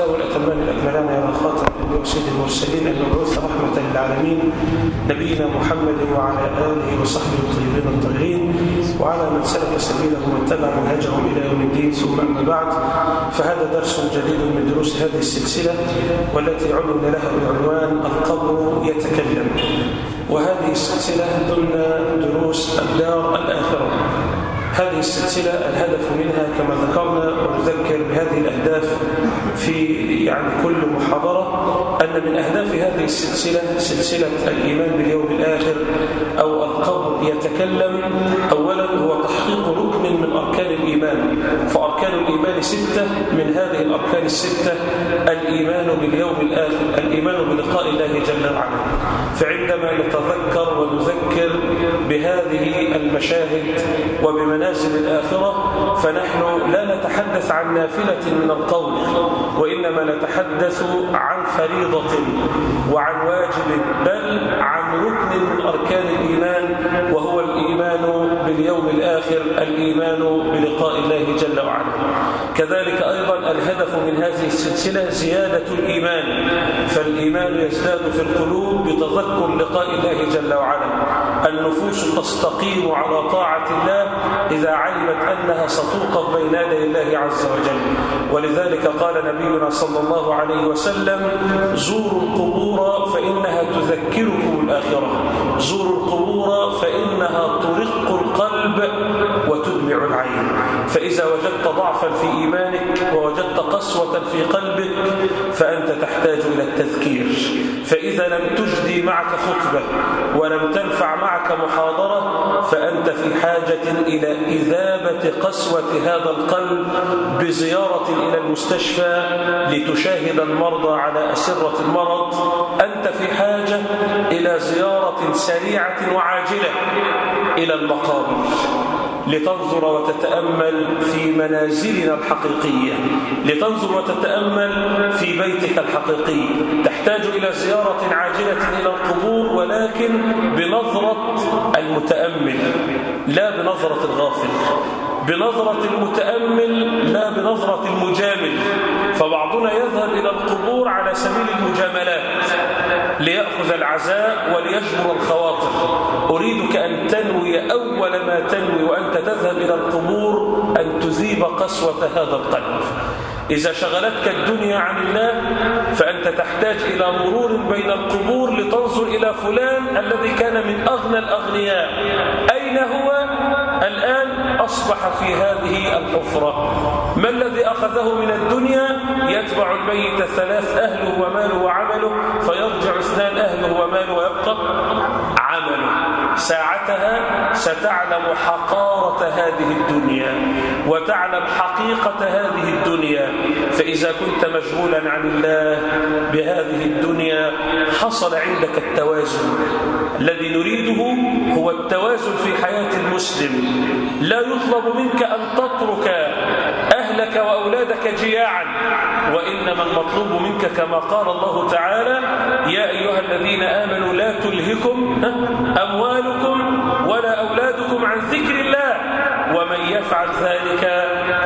والسلام الأتمان الأكملان على خاتم الأنبياء وسيد المرسلين المبعوث رحمة للعالمين نبينا محمد وعلى آله وصحبه الطيبين الطاهرين وعلى من سلك سبيلهم واتبع منهجهم إلى يوم الدين ثم أما بعد فهذا درس جديد من دروس هذه السلسلة والتي عنون لها بعنوان القبر يتكلم وهذه السلسلة ضمن دروس الدار الآخرة هذه السلسلة الهدف منها كما ذكرنا ونذكر بهذه الأهداف في يعني كل محاضرة أن من أهداف هذه السلسلة سلسلة الإيمان باليوم الآخر أو القبر يتكلم أولا هو تحقيق ركن من أركان الإيمان فأركان الإيمان ستة من هذه الأركان الستة الإيمان باليوم الآخر الإيمان بلقاء الله جل وعلا فعندما نتذكر ونذكر بهذه المشاهد وبمن منازل الآخرة فنحن لا نتحدث عن نافلة من القول وإنما نتحدث عن فريضة وعن واجب بل عن ركن من أركان الإيمان وهو الإيمان باليوم الآخر الإيمان بلقاء الله جل وعلا كذلك أيضا الهدف من هذه السلسلة زيادة الإيمان فالإيمان يزداد في القلوب بتذكر لقاء الله جل وعلا النفوس تستقيم على طاعة الله إذا علمت أنها ستوقف بين يدي الله عز وجل ولذلك قال نبينا صلى الله عليه وسلم زوروا القبور فإنها تذكركم الآخرة زوروا القبور فإنها ترق القلب وتدمع العين فإذا وجدت ضعفا في إيمانك ووجدت قسوة في قلبك فأنت تحتاج إلى التذكير فإذا لم تجدي معك خطبة ولم تنفع معك محاضرة فأنت في حاجة إلى إذابة قسوة هذا القلب بزيارة إلى المستشفى لتشاهد المرضى على أسرة المرض أنت في حاجة إلى زيارة سريعة وعاجلة إلى المقابر لتنظر وتتأمل في منازلنا الحقيقية لتنظر وتتأمل في بيتك الحقيقي تحتاج إلى زيارة عاجلة إلى القبور ولكن بنظرة المتأمل لا بنظرة الغافل بنظرة المتأمل لا بنظرة المجامل فبعضنا يذهب إلى القبور على سبيل المجاملات ليأخذ العزاء وليجبر الخواطر أريدك أن تنوي أول ما تنوي وأنت تذهب إلى القبور أن تذيب قسوة هذا القلب إذا شغلتك الدنيا عن الله فأنت تحتاج إلى مرور بين القبور لتنظر إلى فلان الذي كان من أغنى الأغنياء أين هو الآن أصبح في هذه الحفرة ما الذي أخذه من الدنيا يتبع الميت ثلاث أهله وماله وعمله فيرجع اثنان أهله وماله ويبقى عمله ساعتها ستعلم حقارة هذه الدنيا وتعلم حقيقة هذه الدنيا فإذا كنت مشغولا عن الله بهذه الدنيا حصل عندك التوازن الذي نريده هو التوازن في حياة المسلم لا يطلب منك أن تترك أهلك وأولادك جياعا وإنما المطلوب منك كما قال الله تعالى يا أيها الذين آمنوا لا تلهكم أموالكم ولا أولادكم عن ذكر الله ومن يفعل ذلك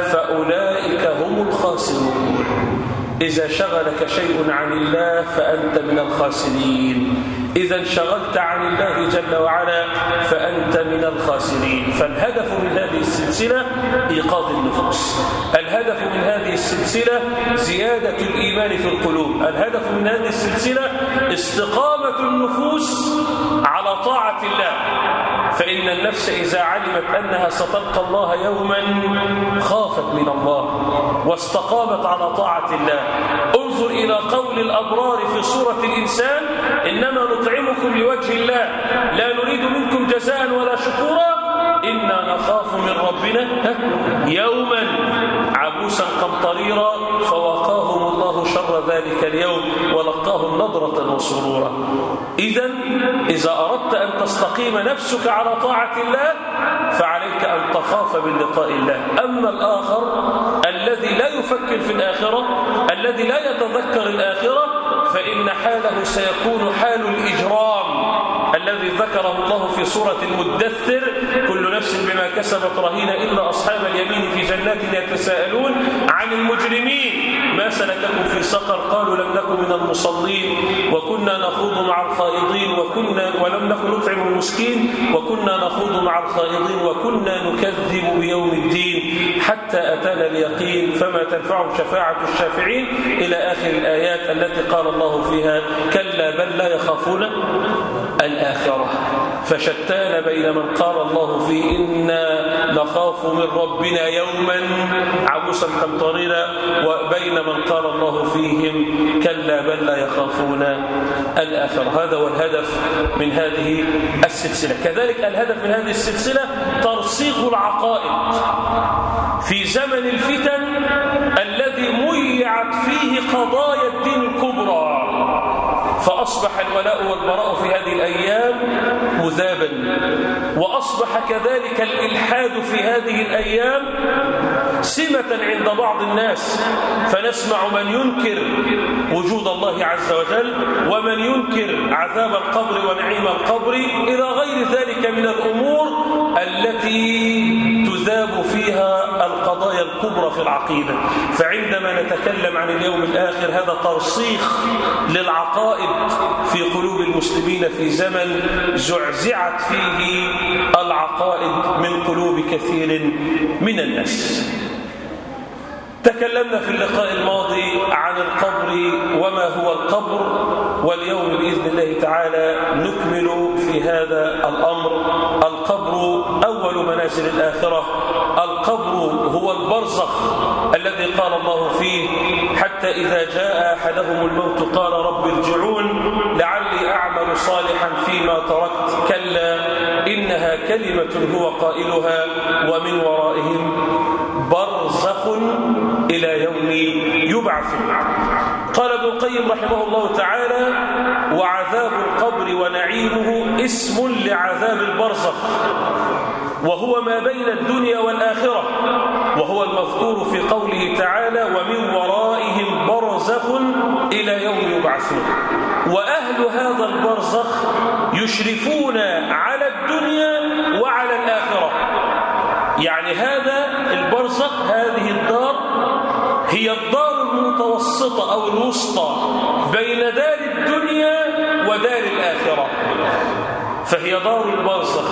فأولئك هم الخاسرون إذا شغلك شيء عن الله فأنت من الخاسرين إذا انشغلت عن الله جل وعلا فأنت من الخاسرين فالهدف من هذه السلسلة إيقاظ النفوس الهدف من هذه السلسلة زيادة الإيمان في القلوب الهدف من هذه السلسلة استقامة النفوس على طاعة الله فإن النفس إذا علمت أنها ستلقى الله يوما خافت من الله واستقامت على طاعة الله انظر إلى قول الأبرار في سورة الإنسان إنما نطعمكم لوجه الله لا نريد منكم جزاء ولا شكورا إنا نخاف من ربنا يوما عبوسا قمطريرا فوقاهم الله شر ذلك اليوم ولقاهم نظرة وسرورا إذا إذا أردت أن تستقيم نفسك على طاعة الله فعليك أن تخاف من لقاء الله أما الآخر الذي لا يفكر في الآخرة الذي لا يتذكر الآخرة فإن حاله سيكون حال الإجرام الذي ذكره الله في سورة المدثر كل نفس بما كسبت رهينة إلا أصحاب اليمين في جنات يتساءلون عن المجرمين ما سلككم في سقر قالوا لم نكن من المصلين وكنا نخوض مع الخائضين وكنا ولم نكن نطعم المسكين وكنا نخوض مع الخائضين وكنا نكذب بيوم الدين حتى أتانا اليقين فما تنفعهم شفاعة الشافعين إلى آخر الآيات التي قال الله فيها كلا بل لا يخافون الآخرة فشتان بين من قال الله فيه إنا نخاف من ربنا يوما عبوسا قمطريرا وبين من قال الله فيهم كلا بل لا يخافون الآخرة هذا هو الهدف من هذه السلسلة كذلك الهدف من هذه السلسلة ترسيخ العقائد في زمن الفتن الذي ميعت فيه قضايا الدين الكبرى فأصبح الولاء والبراء في هذه الأيام مذابا وأصبح كذلك الإلحاد في هذه الأيام سمة عند بعض الناس فنسمع من ينكر وجود الله عز وجل ومن ينكر عذاب القبر ونعيم القبر إلى غير ذلك من الأمور التي تذاب فيها القضايا الكبرى في العقيدة فعندما نتكلم عن اليوم الآخر هذا ترسيخ للعقائد في قلوب المسلمين في زمن زعزعت فيه العقائد من قلوب كثير من الناس تكلمنا في اللقاء الماضي عن القبر وما هو القبر واليوم بإذن الله تعالى نكمل في هذا الأمر القبر أول منازل الآخرة القبر هو البرزخ الذي قال الله فيه حتى إذا جاء أحدهم الموت قال رب ارجعون لعلي أعمل صالحا فيما تركت كلا إنها كلمة هو قائلها ومن ورائهم برزخ إلى يوم يبعثون قال ابن القيم رحمه الله تعالى وعذاب القبر ونعيمه اسم لعذاب البرزخ وهو ما بين الدنيا والآخرة وهو المذكور في قوله تعالى ومن ورائهم برزخ إلى يوم يبعثون وأهل هذا البرزخ يشرفون على الدنيا وعلى الآخرة يعني هذا البرزخ هذه الدار هي الدار المتوسطة أو الوسطى بين دار الدنيا ودار الآخرة فهي دار البرزخ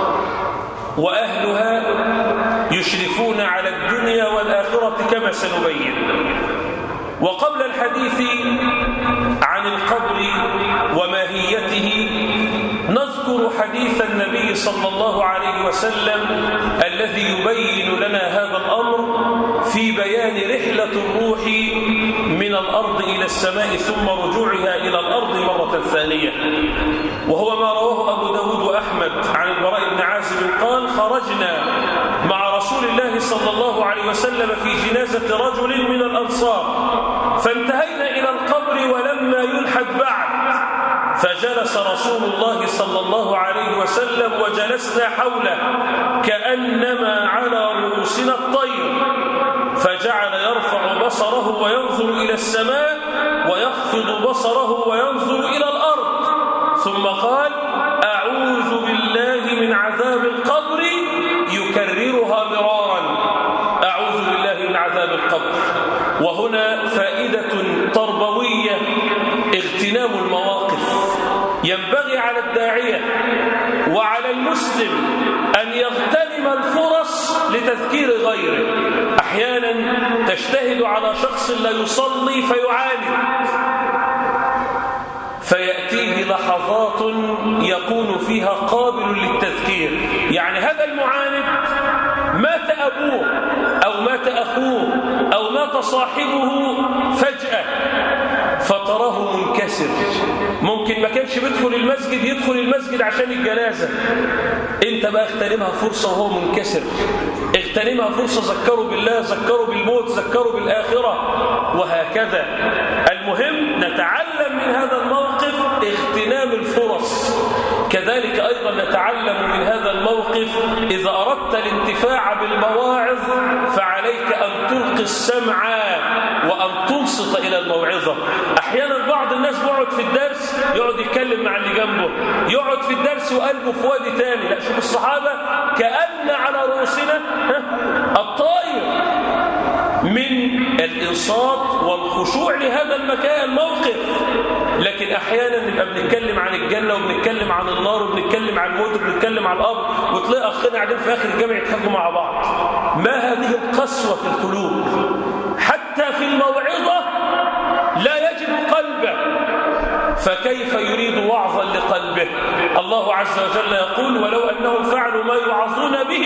وأهلها يشرفون على الدنيا والآخرة كما سنبين وقبل الحديث عن القبر وماهيته نذكر حديث النبي صلى الله عليه وسلم الذي يبين لنا هذا الأمر في بيان رحلة الروح من الأرض إلى السماء ثم رجوعها إلى الأرض مرة ثانية وهو ما رواه أبو داود وأحمد عن البراء بن عازب قال خرجنا مع رسول الله صلى الله عليه وسلم في جنازة رجل من الأنصار فانتهينا إلى القبر ولما يلحد بعد فجلس رسول الله صلى الله عليه وسلم وجلسنا حوله كأنما على رؤوسنا الطير فجعل يرفع بصره وينظر إلى السماء ويخفض بصره وينظر إلى الأرض ثم قال أعوذ بالله من عذاب القبر يكررها مرارا أعوذ بالله من عذاب القبر وهنا فائدة تربوية اغتنام المواقف ينبغي على الداعية وعلى المسلم أن يغتنم الفرص لتذكير غيره أحيانا تجتهد على شخص لا يصلي فيعاند فيأتيه لحظات يكون فيها قابل للتذكير يعني هذا المعاند مات أبوه أو مات أخوه أو مات صاحبه فجأة فتراه منكسر ممكن ما كانش بيدخل المسجد يدخل المسجد عشان الجنازة انت بقى اغتنمها فرصة وهو منكسر اغتنمها فرصة ذكروا بالله ذكروا بالموت ذكروا بالآخرة وهكذا المهم نتعلم من هذا الموقف اغتنام الفرص كذلك أيضا نتعلم من هذا الموقف إذا أردت الانتفاع بالمواعظ فعليك أن تلقي السمع وأن تنصت إلى الموعظة أحيانا بعض الناس بيقعد في الدرس يقعد يتكلم مع اللي جنبه يقعد في الدرس وقلبه في وادي تاني لا شوف الصحابة كأن على رؤوسنا الطائر من الإنصات والخشوع لهذا المكان الموقف لكن أحيانا نبقى بنتكلم عن الجنة وبنتكلم عن النار وبنتكلم عن الموت وبنتكلم عن الأرض وتلاقي أخنا قاعدين في آخر الجامع يضحكوا مع بعض ما هذه القسوة في القلوب حتى في الموعظة لا يجد قلبه فكيف يريد وعظا لقلبه الله عز وجل يقول ولو أنهم فعلوا ما يوعظون به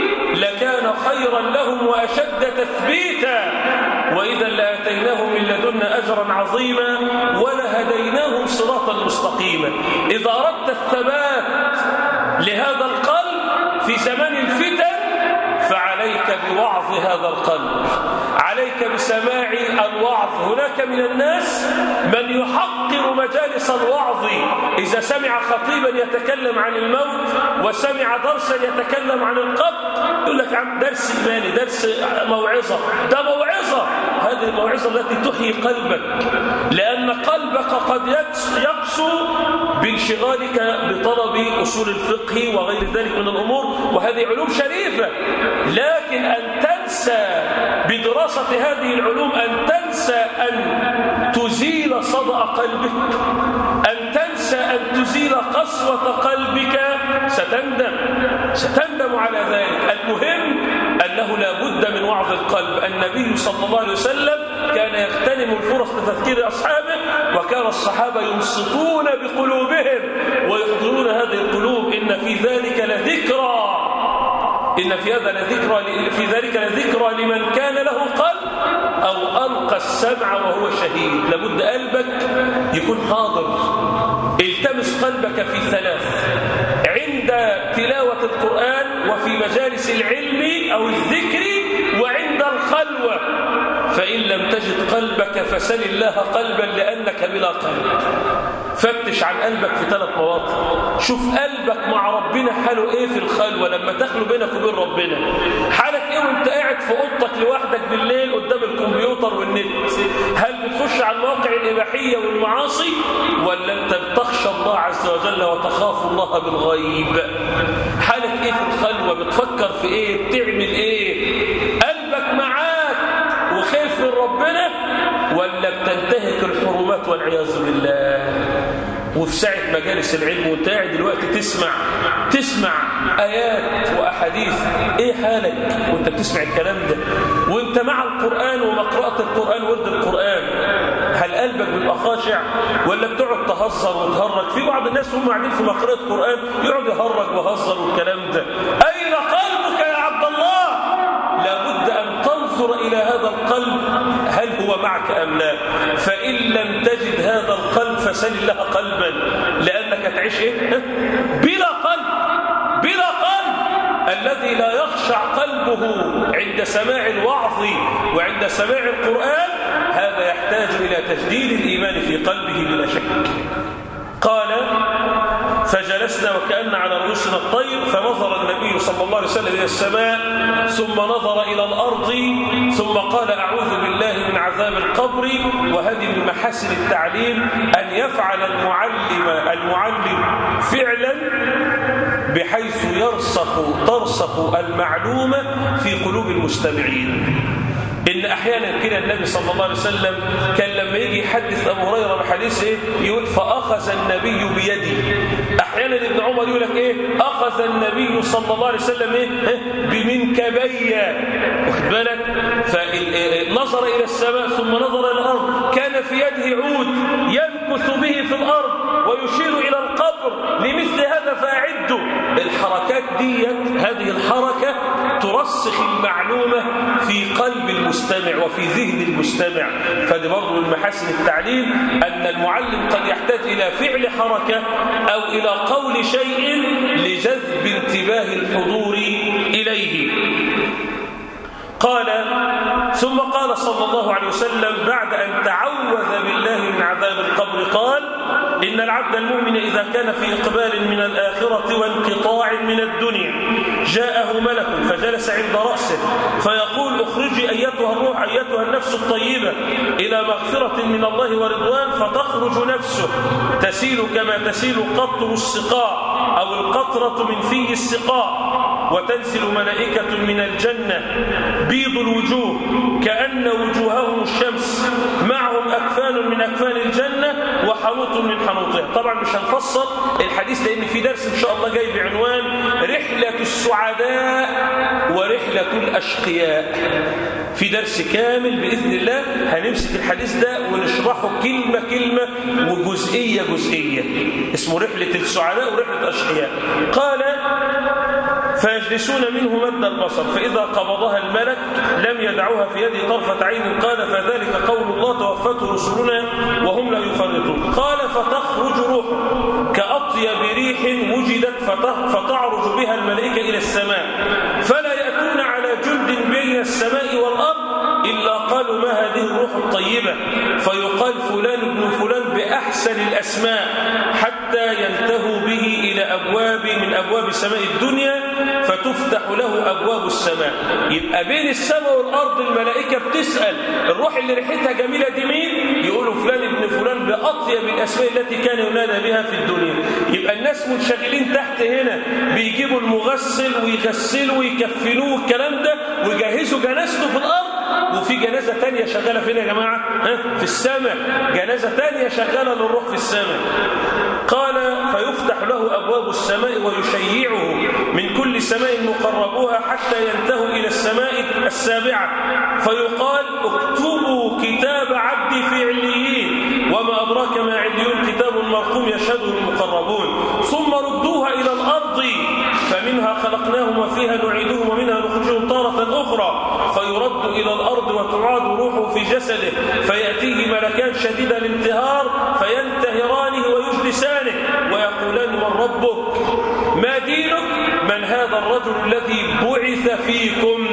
لكان خيرا لهم وأشد تثبيتا وإذا لآتيناهم من لدنا أجرا عظيما ولهديناهم صراطا مستقيما إذا أردت الثبات لهذا القلب في زمن الفتن فعليك بوعظ هذا القلب عليك بسماع الوعظ هناك من الناس من يحقر مجالس الوعظ إذا سمع خطيبا يتكلم عن الموت وسمع درسا يتكلم عن القبر يقول لك عن درس إيماني درس موعظة ده موعظة هذه الموعظة التي تحيي قلبك لأن قلبك قد يقسو بانشغالك بطلب أصول الفقه وغير ذلك من الأمور وهذه علوم شريفة لكن أن تنسى بدراسة هذه العلوم أن تنسى أن تزيل صدأ قلبك أن تنسى أن تزيل قسوة قلبك ستندم ستندم على ذلك المهم أنه لا بد من وعظ القلب النبي صلى الله عليه وسلم كان يغتنم الفرص لتذكير أصحابه وكان الصحابة ينصتون بقلوبهم ويحضرون هذه القلوب إن في ذلك لذكرى إن في هذا لذكرى في ذلك لذكرى لمن كان له قلب أو ألقى السمع وهو شهيد لابد قلبك يكون حاضر التمس قلبك في ثلاث عند تلاوة القرآن وفي مجالس العلم أو الذكر وعند الخلوة فإن لم تجد قلبك فسل الله قلبا لأنك بلا قلب فتش عن قلبك في ثلاث مواطن شوف قلبك مع ربنا حاله ايه في الخلوه لما تخلو بينك وبين ربنا حالك ايه وانت قاعد في اوضتك لوحدك بالليل قدام الكمبيوتر والنت هل بتخش على المواقع الاباحيه والمعاصي ولا انت بتخشى الله عز وجل وتخاف الله بالغيب حالك ايه في الخلوه بتفكر في ايه بتعمل ايه قلبك معاك وخايف من ربنا ولا بتنتهك الحرمات والعياذ بالله وفي ساعة مجالس العلم وانت قاعد دلوقتي تسمع تسمع آيات وأحاديث إيه حالك وانت بتسمع الكلام ده وانت مع القرآن ومقرأة القرآن ورد القرآن هل قلبك بيبقى خاشع ولا بتقعد تهزر وتهرج في بعض الناس هم قاعدين في مقرأة القرآن يقعد يهرج ويهزر والكلام ده أين قلبك يا عبد الله لابد أن تنظر إلى هذا القلب هل هو معك أم لا فإن لم تجد هذا القلب فسل الله قلبا لأنك تعيش إيه؟ بلا قلب بلا قلب الذي لا يخشع قلبه عند سماع الوعظ وعند سماع القرآن هذا يحتاج إلى تجديد الإيمان في قلبه بلا شك قال فجلسنا وكأن على رؤوسنا الطير فنظر النبي صلى الله عليه وسلم إلى السماء ثم نظر إلى الأرض ثم قال أعوذ بالله من عذاب القبر وهذه من محاسن التعليم أن يفعل المعلم المعلم فعلا بحيث يرسخ ترسخ المعلومة في قلوب المستمعين إن أحيانا كده النبي صلى الله عليه وسلم كان لما يجي يحدث أبو هريرة بحديث إيه يقول فأخذ النبي بيدي أحيانا ابن عمر يقول لك إيه أخذ النبي صلى الله عليه وسلم إيه بمنكبي واخد بالك فنظر إلى السماء ثم نظر إلى الأرض كان في يده عود ينكث به في الأرض ويشير إلى القبر لمثل هذا فأعدوا الحركات دي هذه الحركة ترسخ المعلومة في قلب المستمع وفي ذهن المستمع فدي برضه من محاسن التعليم أن المعلم قد يحتاج إلى فعل حركة أو إلى قول شيء لجذب انتباه الحضور إليه قال ثم قال صلى الله عليه وسلم بعد أن تعوذ بالله من عذاب القبر قال إن العبد المؤمن إذا كان في إقبال من الآخرة وانقطاع من الدنيا جاءه ملك فجلس عند رأسه فيقول اخرجي أيتها الروح أيتها النفس الطيبة إلى مغفرة من الله ورضوان فتخرج نفسه تسيل كما تسيل قطر السقاء أو القطرة من فيه السقاء وتنزل ملائكة من الجنة بيض الوجوه كأن وجوههم الشمس معهم أكفان من أكفان الجنة وحنوط من حنوطها طبعا مش هنفصل الحديث لأن في درس إن شاء الله جاي بعنوان رحلة السعداء ورحلة الأشقياء في درس كامل بإذن الله هنمسك الحديث ده ونشرحه كلمة كلمة وجزئية جزئية اسمه رحلة السعداء ورحلة الأشقياء قال فيجلسون منه مد البصر فإذا قبضها الملك لم يدعوها في يده طرفة عين قال فذلك قول الله توفته رسلنا وهم لا يفرطون قال فتخرج روح كأطيب ريح وجدت فتعرج بها الملائكة إلى السماء فلا يأتون على جند بين السماء والأرض إلا قالوا ما هذه الروح الطيبة فيقال فلان ابن فلان بأحسن الأسماء حتى ينتهوا به إلى أبواب من أبواب سماء الدنيا فتفتح له أبواب السماء يبقى بين السماء والأرض الملائكة بتسأل الروح اللي ريحتها جميلة دي مين يقولوا فلان ابن فلان بأطيب الأسماء التي كان ينادى بها في الدنيا يبقى الناس منشغلين تحت هنا بيجيبوا المغسل ويغسلوا ويكفنوه والكلام ده ويجهزوا جنازته في الأرض وفي جنازة تانية شغالة فين يا جماعة ها؟ في السماء جنازة تانية شغالة للروح في السماء قال فيفتح له أبواب السماء ويشيعه من كل سماء مقربوها حتى ينتهوا إلى السماء السابعة فيقال اكتبوا كتاب عبدي في عليين وما أدراك ما عليون كتاب مرقوم يشهده المقربون ثم ردوها إلى الأرض فمنها خلقناهم وفيها نعيدهم ومنها نخرجهم تارة أخرى فيرد إلى الأرض وتعاد روحه في جسده فيأتيه ملكان شديد الانتهار فينتهرانه ويجلسانه ويقولان من ربك ما دينك من هذا الرجل الذي بعث فيكم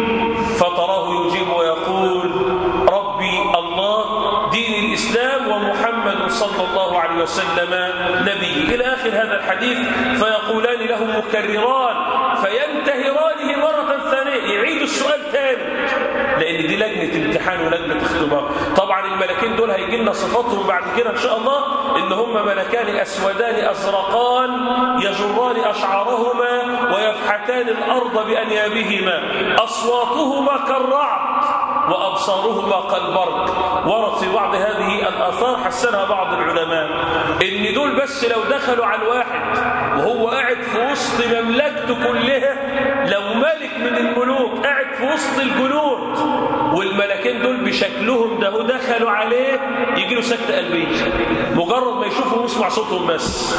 فتراه يجيب ويقول ربي الله دين الإسلام ومحمد صلى الله عليه وسلم نبي إلى آخر هذا الحديث فيقولان له مكرران فينتهرانه مرة ثانية يعيد السؤال ثاني لأن دي لجنة امتحان ولجنة اختبار طبعا الملكين دول هيجي لنا صفاتهم بعد كده إن شاء الله إن هم ملكان أسودان أزرقان يجران أشعارهما ويفحتان الأرض بأنيابهما أصواتهما كالرعد وأبصارهما كالبرق ورد في بعض هذه الآثار حسنها بعض العلماء إن دول بس لو دخلوا على الواحد وهو قاعد في وسط مملكته كلها لو ملك من الملوك قاعد في وسط الجنود والملكين دول بشكلهم ده دخلوا عليه يجي له سكتة قلبية مجرد ما يشوفهم ويسمع صوتهم بس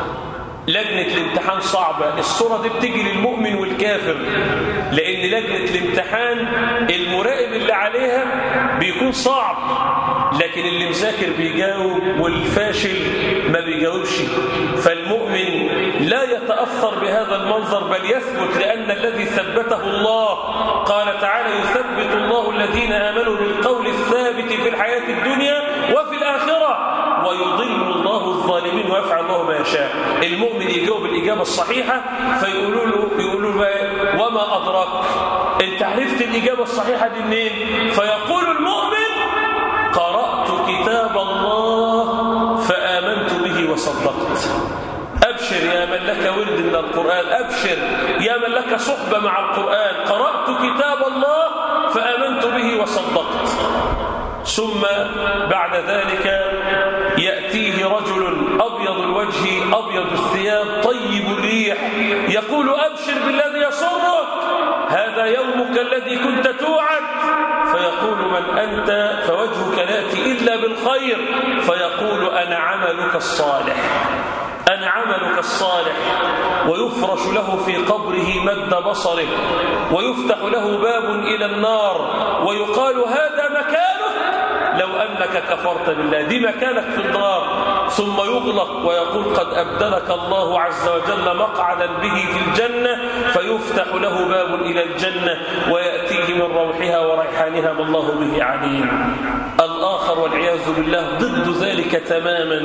لجنة الامتحان صعبة الصورة دي بتجي للمؤمن والكافر لأن لجنة الامتحان المراقب اللي عليها بيكون صعب لكن اللي مذاكر بيجاوب والفاشل ما بيجاوبش فالمؤمن لا يتأثر بهذا المنظر بل يثبت لأن الذي ثبته الله قال تعالى يثبت الله الذين آمنوا بالقول الثابت في الحياة الدنيا وفي الآخرة ويضل الله الظالمين ويفعل الله ما يشاء المؤمن يجاوب الإجابة الصحيحة فيقولوا له يقولوا له وما أدراك انت عرفت الإجابة الصحيحة دي منين فيقول المؤمن قرأت كتاب الله فآمنت به وصدقت أبشر يا من لك ورد من القرآن أبشر يا من لك صحبة مع القرآن قرأت كتاب الله فآمنت به وصدقت ثم بعد ذلك يأتيه رجل أبيض الوجه أبيض الثياب طيب الريح يقول أبشر بالذي يسرك هذا يومك الذي كنت توعد فيقول من أنت فوجهك ناتي إلا بالخير فيقول أنا عملك الصالح أنا عملك الصالح ويفرش له في قبره مد بصره ويفتح له باب إلى النار ويقال هذا مكانك لو أنك كفرت بالله دي مكانك في النار ثم يغلق ويقول قد أبدلك الله عز وجل مقعدا به في الجنة فيفتح له باب إلى الجنة ويأتيه من روحها وريحانها ما الله به عليم الآخر والعياذ بالله ضد ذلك تماما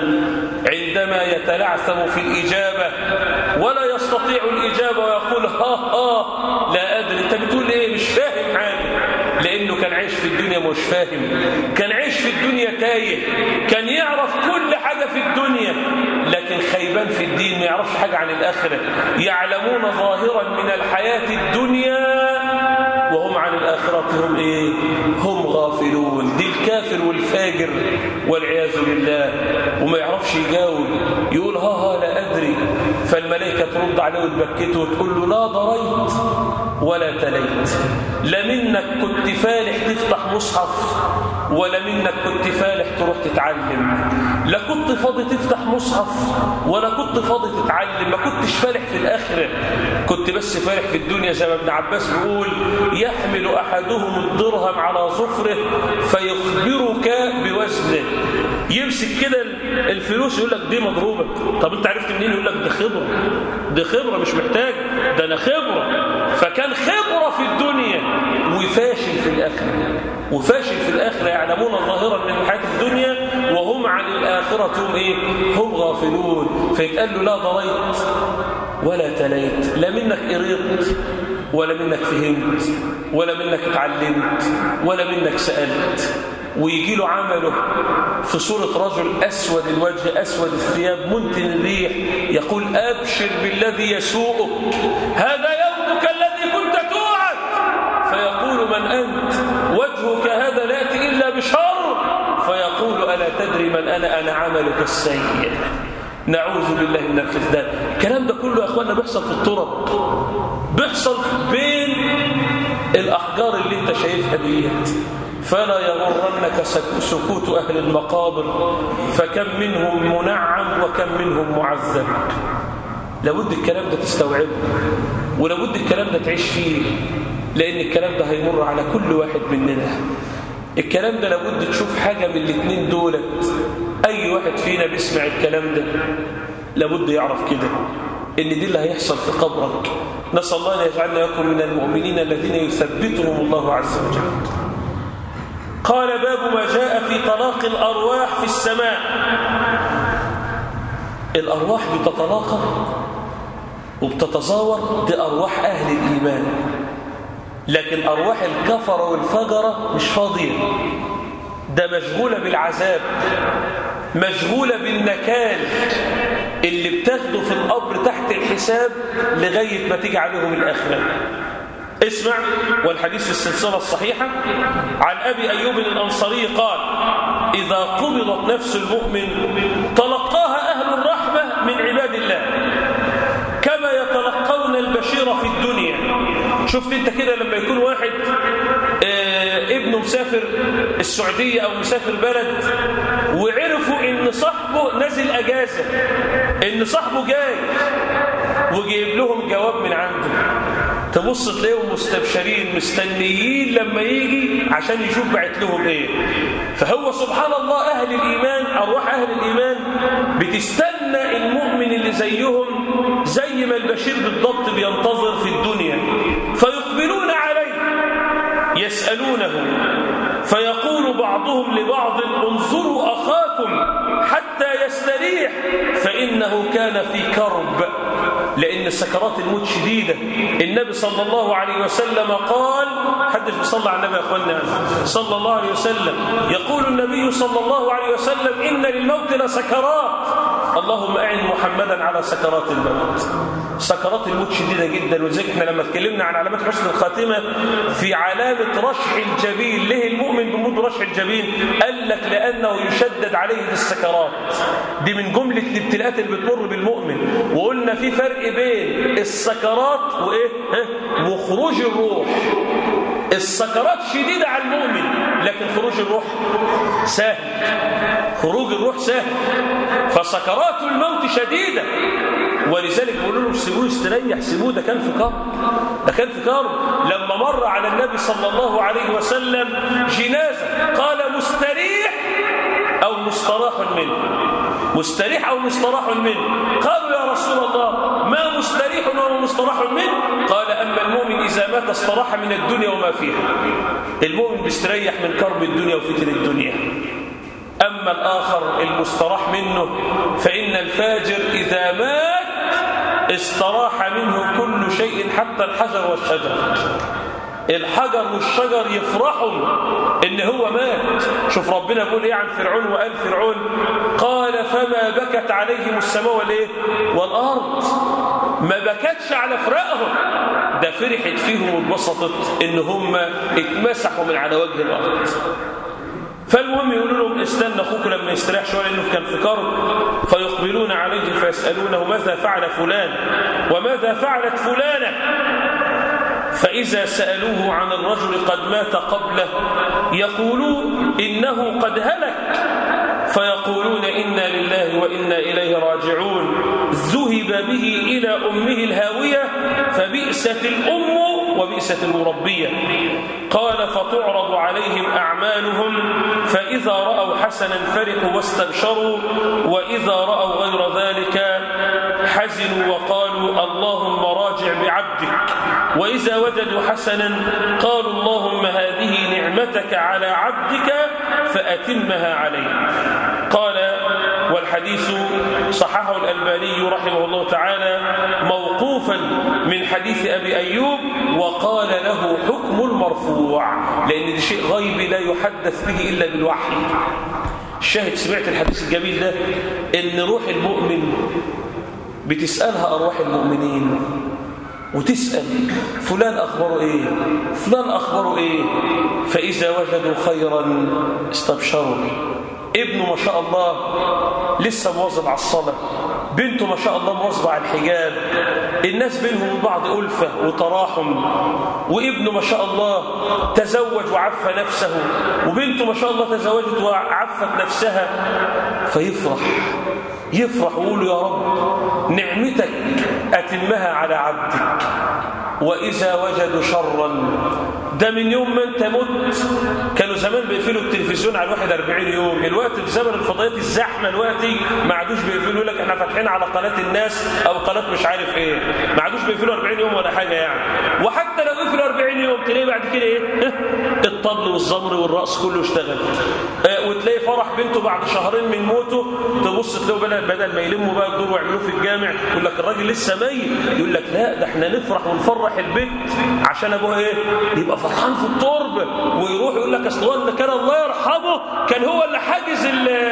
عندما يتلعثم في الإجابة ولا يستطيع الإجابة ويقول ها ها لا أدري أنت بتقول إيه مش فاهم حاجة لأنه كان عايش في الدنيا مش فاهم كان عايش في الدنيا تايه كان يعرف كل حاجة في الدنيا لكن لكن خيبان في الدين ما يعرفش حاجة عن الآخرة يعلمون ظاهرا من الحياة الدنيا وهم عن الآخرة هم إيه؟ هم غافلون دي الكافر والفاجر والعياذ بالله وما يعرفش يجاوب يقول ها ها لا أدري فالملائكة ترد عليه وتبكته وتقول له لا ضريت ولا تليت لا منك كنت فالح تفتح مصحف ولا منك كنت فالح تروح تتعلم لا كنت فاضي تفتح مصحف ولا كنت فاضي تتعلم ما كنتش فالح في الآخرة كنت بس فالح في الدنيا زي ما ابن عباس بيقول يحمل أحدهم الدرهم على ظفره فيخبرك بوزنه يمسك كده الفلوس يقول لك دي مضروبة طب انت عرفت منين يقول لك دي خبرة دي خبرة مش محتاج ده انا خبرة فكان خبرة في الدنيا وفاشل في الآخرة وفاشل في الآخرة يعلمون ظاهرا من حياة الدنيا وهم عن الآخرة هم إيه؟ هم غافلون فيتقال له لا ضريت ولا تليت لا منك قريت ولا منك فهمت ولا منك اتعلمت ولا منك سألت ويجي له عمله في صورة رجل أسود الوجه أسود الثياب منتن الريح يقول أبشر بالذي يسوءك هذا يومك الذي كنت توعد فيقول من أنت وجهك هذا لا يأتي إلا بشر فيقول ألا تدري من أنا أنا عملك السيء نعوذ بالله من الخذلان الكلام ده كله يا أخوانا بيحصل في الطرق بيحصل بين الأحجار اللي انت شايفها ديت فلا يغرنك سكوت أهل المقابر فكم منهم منعم وكم منهم معذب لابد الكلام ده تستوعبه ولابد الكلام ده تعيش فيه لأن الكلام ده هيمر على كل واحد مننا الكلام ده لابد تشوف حاجة من الاثنين دولت أي واحد فينا بيسمع الكلام ده لابد يعرف كده إن دي اللي هيحصل في قبرك نسأل الله أن يجعلنا يكون من المؤمنين الذين يثبتهم الله عز وجل قال باب ما جاء في طلاق الأرواح في السماء الأرواح بتتلاقى وبتتزاور دي أرواح أهل الإيمان لكن أرواح الكفر والفجرة مش فاضية ده مشغولة بالعذاب مشغولة بالنكال اللي بتاخده في القبر تحت الحساب لغاية ما تيجي عليهم الآخرة اسمع والحديث في السلسلة الصحيحة عن أبي أيوب الأنصاري قال إذا قبضت نفس المؤمن تلقاها أهل الرحمة من عباد الله كما يتلقون البشير في الدنيا شفت انت كده لما يكون واحد اه ابنه مسافر السعودية أو مسافر بلد وعرفوا ان صاحبه نزل أجازة ان صاحبه جاي وجايب لهم جواب من عنده تبص تلاقيهم مستبشرين مستنيين لما يجي عشان يشوف بعت لهم ايه فهو سبحان الله اهل الايمان ارواح اهل الايمان بتستنى المؤمن اللي زيهم زي ما البشير بالضبط بينتظر في الدنيا فيقبلون عليه يسالونه فيقول بعضهم لبعض انظروا اخاكم حتى يستريح فانه كان في كرب لأن سكرات الموت شديدة النبي صلى الله عليه وسلم قال حدش بيصلى على النبي يا أخوانا صلى الله عليه وسلم يقول النبي صلى الله عليه وسلم إن للموت لسكرات اللهم أعن محمدا على سكرات الموت سكرات الموت شديدة جدا ولذلك احنا لما اتكلمنا عن علامات حسن الخاتمة في علامة رشح الجبين ليه المؤمن بيموت برشح الجبين قال لك لأنه يشدد عليه في السكرات دي من جملة الابتلاءات اللي بتمر بالمؤمن وقلنا في فرق بين السكرات وإيه ها؟ وخروج الروح السكرات شديدة على المؤمن لكن خروج الروح سهل خروج الروح سهل فسكرات الموت شديدة ولذلك بيقولوا له سيبوه يستريح سيبوه ده كان في كرب ده كان في كرب لما مر على النبي صلى الله عليه وسلم جنازة قال مستريح أو مستراح منه مستريح أو مستراح منه قالوا يا رسول الله ما مستريح وما مستراح منه قال أما المؤمن إذا مات استراح من الدنيا وما فيها المؤمن بيستريح من كرب الدنيا وفتن الدنيا أما الآخر المستراح منه فإن الفاجر إذا مات استراح منه كل شيء حتى الحجر والشجر الحجر والشجر يفرحوا ان هو مات شوف ربنا بيقول ايه عن فرعون وقال فرعون قال فما بكت عليهم السماء والايه والارض ما بكتش على فراقهم ده فرحت فيهم واتبسطت ان هم اتمسحوا من على وجه الارض فالمهم يقولوا لهم استنى اخوكم لما يستريح شويه لانه كان في كرب فيقبلون عليه فيسالونه ماذا فعل فلان وماذا فعلت فلانه فإذا سألوه عن الرجل قد مات قبله يقولون إنه قد هلك فيقولون إنا لله وإنا إليه راجعون ذهب به إلى أمه الهاوية فبئست الأم وبئست المربية قال فتعرض عليهم أعمالهم فإذا رأوا حسنا فرحوا واستبشروا وإذا رأوا غير ذلك حزنوا وقالوا اللهم راجع بعبدك وإذا وجدوا حسنا قالوا اللهم هذه نعمتك على عبدك فأتمها عليه قال والحديث صححه الألباني رحمه الله تعالى موقوفا من حديث أبي أيوب وقال له حكم المرفوع لأن ده شيء غيبي لا يحدث به إلا بالوحي الشاهد سمعت الحديث الجميل ده إن روح المؤمن بتسألها أرواح المؤمنين وتسأل فلان أخبره إيه فلان أخبره إيه فإذا وجدوا خيرا استبشروا ابنه ما شاء الله لسه مواظب على الصلاة بنته ما شاء الله مواظبة على الحجاب الناس بينهم بعض ألفة وتراحم وابنه ما شاء الله تزوج وعفى نفسه وبنته ما شاء الله تزوجت وعفت نفسها فيفرح يفرح ويقول يا رب نعمتك أتمها على عبدك وإذا وجدوا شرا ده من يوم ما انت مت كانوا زمان بيقفلوا التلفزيون على الواحد 40 يوم الوقت في زمن الفضائيات الزحمه دلوقتي ما عادوش بيقفلوا يقول لك احنا فاتحين على قناه الناس او قناه مش عارف ايه ما عادوش بيقفلوا 40 يوم ولا حاجه يعني وحتى لو قفلوا 40 يوم تلاقي بعد كده ايه الطبل والزمر والرقص كله اشتغل اه وتلاقي فرح بنته بعد شهرين من موته تبص تلاقوا بدل ما يلموا بقى الدور ويعملوه في الجامع يقول لك الراجل لسه ميت يقول لك لا ده احنا نفرح ونفرح البنت عشان ابوها ايه يبقى فرحان في التربه ويروح يقول لك اصل هو كان الله يرحمه كان هو اللي حاجز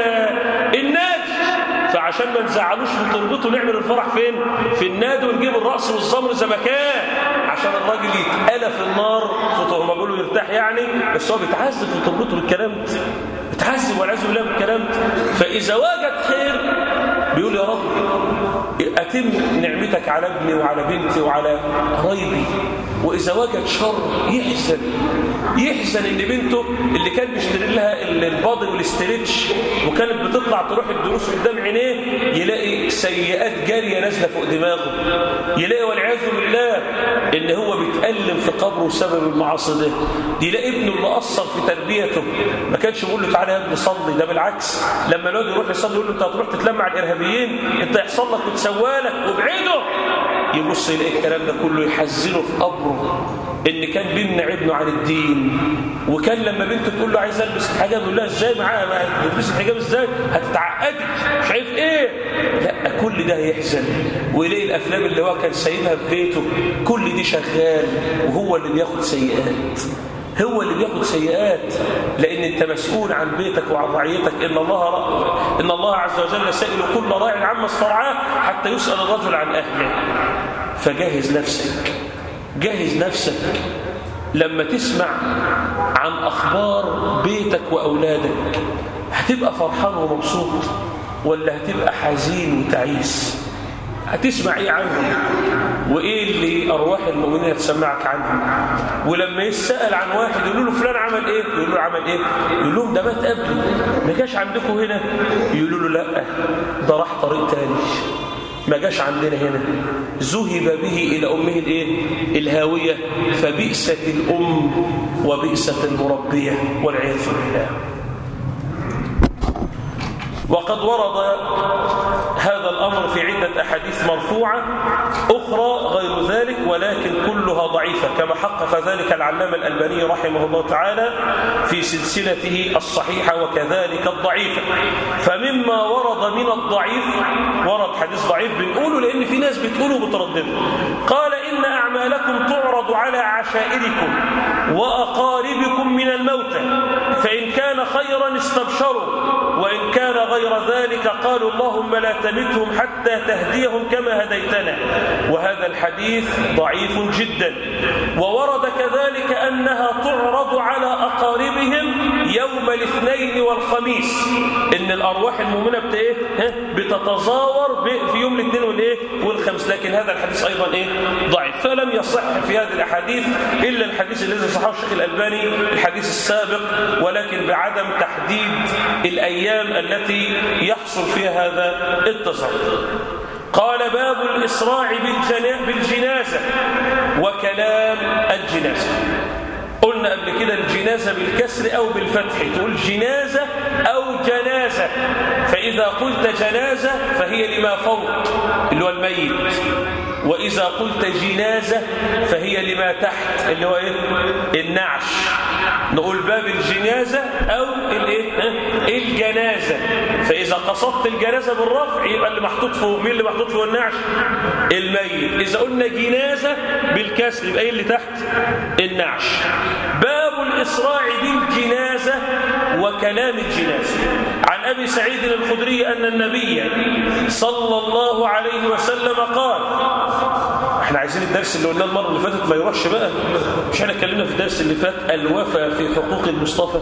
النادي فعشان ما نزعلوش في تربته نعمل الفرح فين في النادي ونجيب الرقص والزمر زي ما كان عشان الراجل يتقلى في النار في هم بيقولوا يرتاح يعني بس هو بيتعذب في تربته بالكلام ده بيتعذب والعياذ بالله بالكلام ده فاذا وجد خير بيقول يا رب أتم نعمتك على ابني وعلى بنتي وعلى قرايبي وإذا وجد شر يحزن يحزن إن بنته اللي كان بيشتري لها الباضل والاسترتش وكانت بتطلع تروح الدروس قدام عينيه يلاقي سيئات جارية نازلة فوق دماغه يلاقي والعياذ بالله إن هو بيتألم في قبره بسبب المعاصي ده يلاقي ابنه اللي قصر في تربيته ما كانش بيقول له تعالى يا ابني صلي ده بالعكس لما الواد يروح يصلي يقول له انت هتروح تتلم مع الارهابيين انت يحصل لك وتسوالك وابعده يبص يلاقي الكلام ده كله يحزنه في قبره ان كان بيمنع ابنه عن الدين وكان لما بنته تقول له عايز البس الحجاب يقول لها ازاي معاها تلبس الحجاب ازاي هتتعقدي شايف ايه لا كل ده هيحزن ويلاقي الافلام اللي هو كان سايبها في بيته كل دي شغال وهو اللي بياخد سيئات هو اللي بياخد سيئات لان انت مسؤول عن بيتك وعن رعيتك ان الله رأ... ان الله عز وجل سائل كل راع عما استرعاه حتى يسال الرجل عن اهله فجهز نفسك جهز نفسك لما تسمع عن اخبار بيتك واولادك هتبقى فرحان ومبسوط ولا هتبقى حزين وتعيس هتسمع ايه عنهم وايه اللي ارواح المؤمنين هتسمعك عنهم ولما يسال عن واحد يقولوا له فلان عمل ايه يقول له عمل ايه يقول لهم ده مات قبلي ما جاش عندكم هنا يقولوا له لا ده راح طريق تاني ما جاش عندنا هنا ذهب به الى امه الايه الهاويه فبئست الام وبئست المربيه والعياذ بالله وقد ورد هذا الأمر في عدة أحاديث مرفوعة أخرى غير ذلك ولكن كلها ضعيفة كما حقق ذلك العلامة الألباني رحمه الله تعالى في سلسلته الصحيحة وكذلك الضعيفة فمما ورد من الضعيف ورد حديث ضعيف بنقوله لأن في ناس بتقوله وبتردده قال إن أعمال أعمالكم تعرض على عشائركم وأقاربكم من الموتى فإن كان خيرا استبشروا وإن كان غير ذلك قالوا اللهم لا تمتهم حتى تهديهم كما هديتنا وهذا الحديث ضعيف جدا وورد كذلك أنها تعرض على أقاربهم يوم الاثنين والخميس إن الأرواح المؤمنة بتايه بتتزاور في يوم الاثنين والإيه والخميس لكن هذا الحديث أيضا إيه ضعيف فلم يصح في هذه الأحاديث إلا الحديث الذي صححه الشيخ الألباني الحديث السابق ولكن بعدم تحديد الأيام التي يحصل فيها هذا التزاور قال باب الإسراع بالجنازة وكلام الجنازة قلنا قبل كده الجنازة بالكسر أو بالفتح تقول جنازة أو جنازة فإذا قلت جنازة فهي لما فوق اللي هو الميت وإذا قلت جنازة فهي لما تحت اللي هو إيه؟ النعش نقول باب الجنازة أو الإيه؟ الجنازة فإذا قصدت الجنازة بالرفع يبقى اللي محطوط فوق مين اللي محطوط فوق النعش الميت إذا قلنا جنازة بالكسر يبقى إيه اللي تحت النعش باب الإسراع بالجنازة وكلام الجنازة عن أبي سعيد الخدري أن النبي صلى الله عليه وسلم قال احنا عايزين الدرس اللي قلناه المره اللي فاتت ما يروحش بقى مش احنا اتكلمنا في الدرس اللي فات الوفا في حقوق المصطفى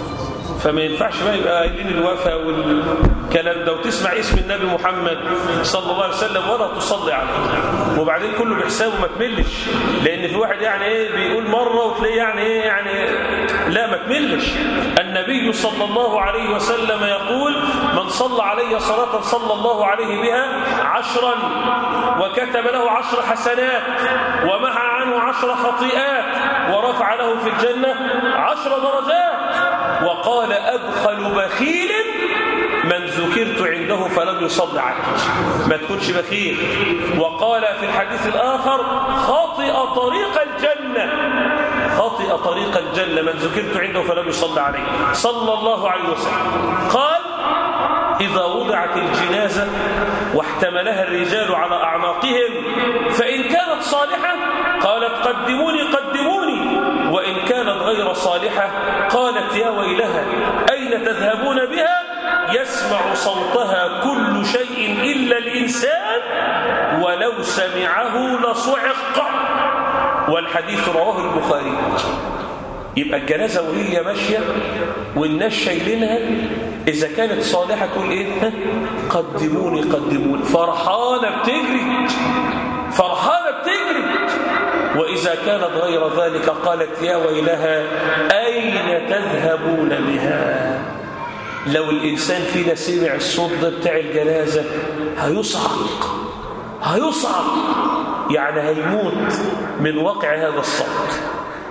فما ينفعش بقى يبقى قايلين الوفا والكلام ده وتسمع اسم النبي محمد صلى الله عليه وسلم ولا تصلي عليه وبعدين كله بحسابه ما تملش لان في واحد يعني ايه بيقول مره وتلاقيه يعني ايه يعني لا ما تملش النبي صلى الله عليه وسلم يقول من صلى علي صلاه صلى الله عليه بها عشرا وكتب له عشر حسنات ومحى عنه عشر خطيئات ورفع له في الجنه عشر درجات وقال أبخل بخيل من ذكرت عنده فلم يصل عليه ما تكونش بخيل وقال في الحديث الآخر خاطئ طريق الجنة خاطئ طريق الجنة من ذكرت عنده فلم يصل عليه صلى الله عليه وسلم قال إذا وضعت الجنازة واحتملها الرجال على أعناقهم فإن كانت صالحة قالت قدموني قدموني وإن كانت غير صالحة قالت يا ويلها أين تذهبون بها يسمع صوتها كل شيء إلا الإنسان ولو سمعه لصعق والحديث رواه البخاري يبقى الجنازة وهي ماشية والناس شايلينها إذا كانت صالحة تقول إيه قدموني قدموني فرحانة بتجري فرحانة بتجري وإذا كانت غير ذلك قالت يا ويلها أين تذهبون بها لو الإنسان فينا سمع الصوت ده بتاع الجنازة هيصعق هيصعق يعني هيموت من وقع هذا الصوت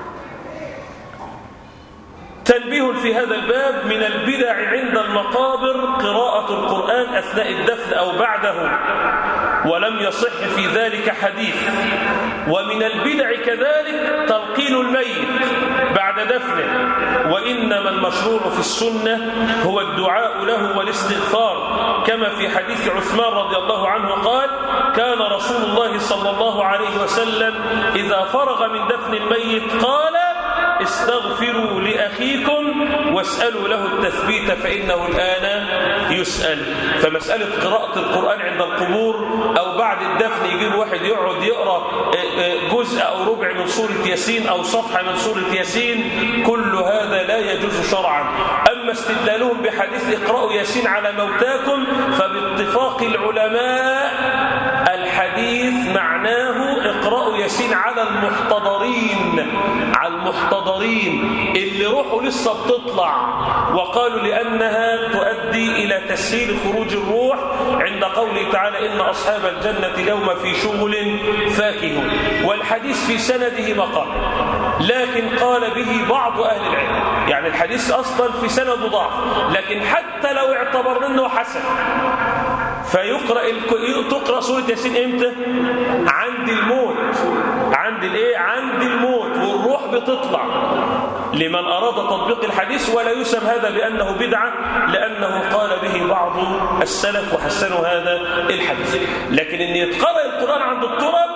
تنبيه في هذا الباب من البدع عند المقابر قراءة القرآن أثناء الدفن أو بعده ولم يصح في ذلك حديث ومن البدع كذلك تلقين الميت بعد دفنه وإنما المشروع في السنة هو الدعاء له والاستغفار كما في حديث عثمان رضي الله عنه قال كان رسول الله صلى الله عليه وسلم إذا فرغ من دفن الميت قال استغفروا لأخيكم واسألوا له التثبيت فإنه الآن يسأل فمسألة قراءة القرآن عند القبور أو بعد الدفن يجيب واحد يقعد يقرأ جزء أو ربع من سورة ياسين أو صفحة من سورة ياسين كل هذا لا يجوز شرعا أما استدلالهم بحديث اقرأوا ياسين على موتاكم فباتفاق العلماء الحديث معناه اقرأوا ياسين على المحتضرين على المحتضرين اللي روحه لسه بتطلع وقالوا لأنها تؤدي إلى تسهيل خروج الروح عند قوله تعالى إن أصحاب الجنة اليوم في شغل فاكهون والحديث في سنده مقال لكن قال به بعض أهل العلم يعني الحديث أصلا في سنده ضعف لكن حتى لو اعتبرنا أنه حسن فيقرأ تقرأ سورة ياسين امتى عند الموت عند الايه عند الموت والروح بتطلع لمن أراد تطبيق الحديث ولا يسم هذا بأنه بدعة لأنه قال به بعض السلف وحسنوا هذا الحديث لكن أن يتقرأ القرآن عند التراب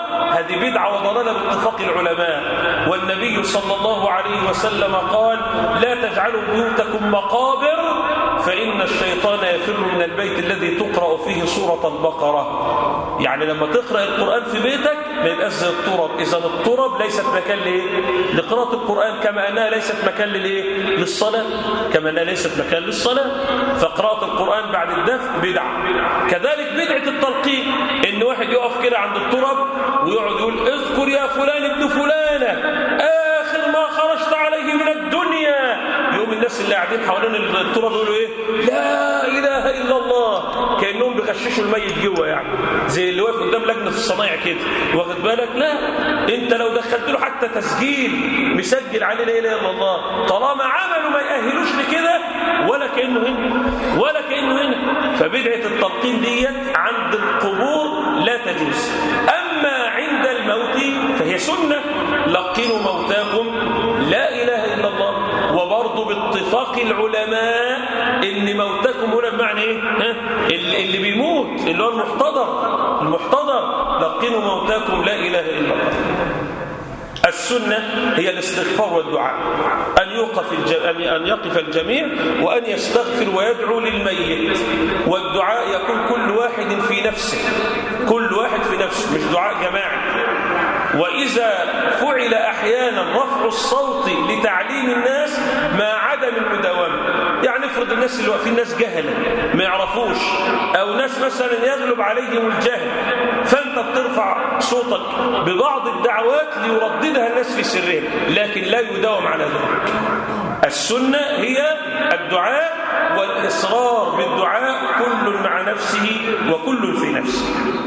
هذه بدعة وضلالة باتفاق العلماء والنبي صلى الله عليه وسلم قال لا تجعلوا بيوتكم مقابر فإن الشيطان يفر من البيت الذي تقرأ فيه سورة البقرة يعني لما تقرأ القرآن في بيتك ما يبقاش زي التراب إذا التراب ليست مكان لإيه؟ لقراءة القرآن كما أنها ليست مكان للإيه؟ للصلاة كما أنها ليست مكان للصلاة فقراءة القرآن بعد الدفء بدعة كذلك بدعة التلقين إن واحد يقف كده عند التراب ويقعد يقول اذكر يا فلان ابن فلانة آخر ما خرجت عليه من الدنيا يوم الناس اللي قاعدين حوالين التراب يقولوا ايه لا اله الا الله كانهم بيغششوا الميت جوه يعني زي اللي واقف قدام لجنه الصنايع كده واخد بالك لا انت لو دخلت له حتى تسجيل مسجل عليه لا اله الا الله طالما عمله ما يأهلوش لكده ولا كانه هنا ولا كانه هنا فبدعه التلقين ديت عند القبور لا تجوز اما عند الموت فهي سنه لقنوا موتاكم لا اله الا الله وبرضه باتفاق العلماء ان موتكم هنا بمعنى ايه ها؟ اللي بيموت اللي هو المحتضر المحتضر لقنوا موتاكم لا اله الا الله السنة هي الاستغفار والدعاء أن يوقف الج... أن يقف الجميع وأن يستغفر ويدعو للميت والدعاء يكون كل واحد في نفسه كل واحد في نفسه مش دعاء جماعي وإذا فعل أحيانا رفع الصوت لتعليم الناس مع عدم المداومة يعني افرض الناس اللي واقفين ناس جهلة ما يعرفوش أو ناس مثلا يغلب عليهم الجهل فأنت بترفع صوتك ببعض الدعوات ليرددها الناس في سرهم لكن لا يداوم على ذلك السنة هي الدعاء والإصرار بالدعاء كل مع نفسه وكل في نفسه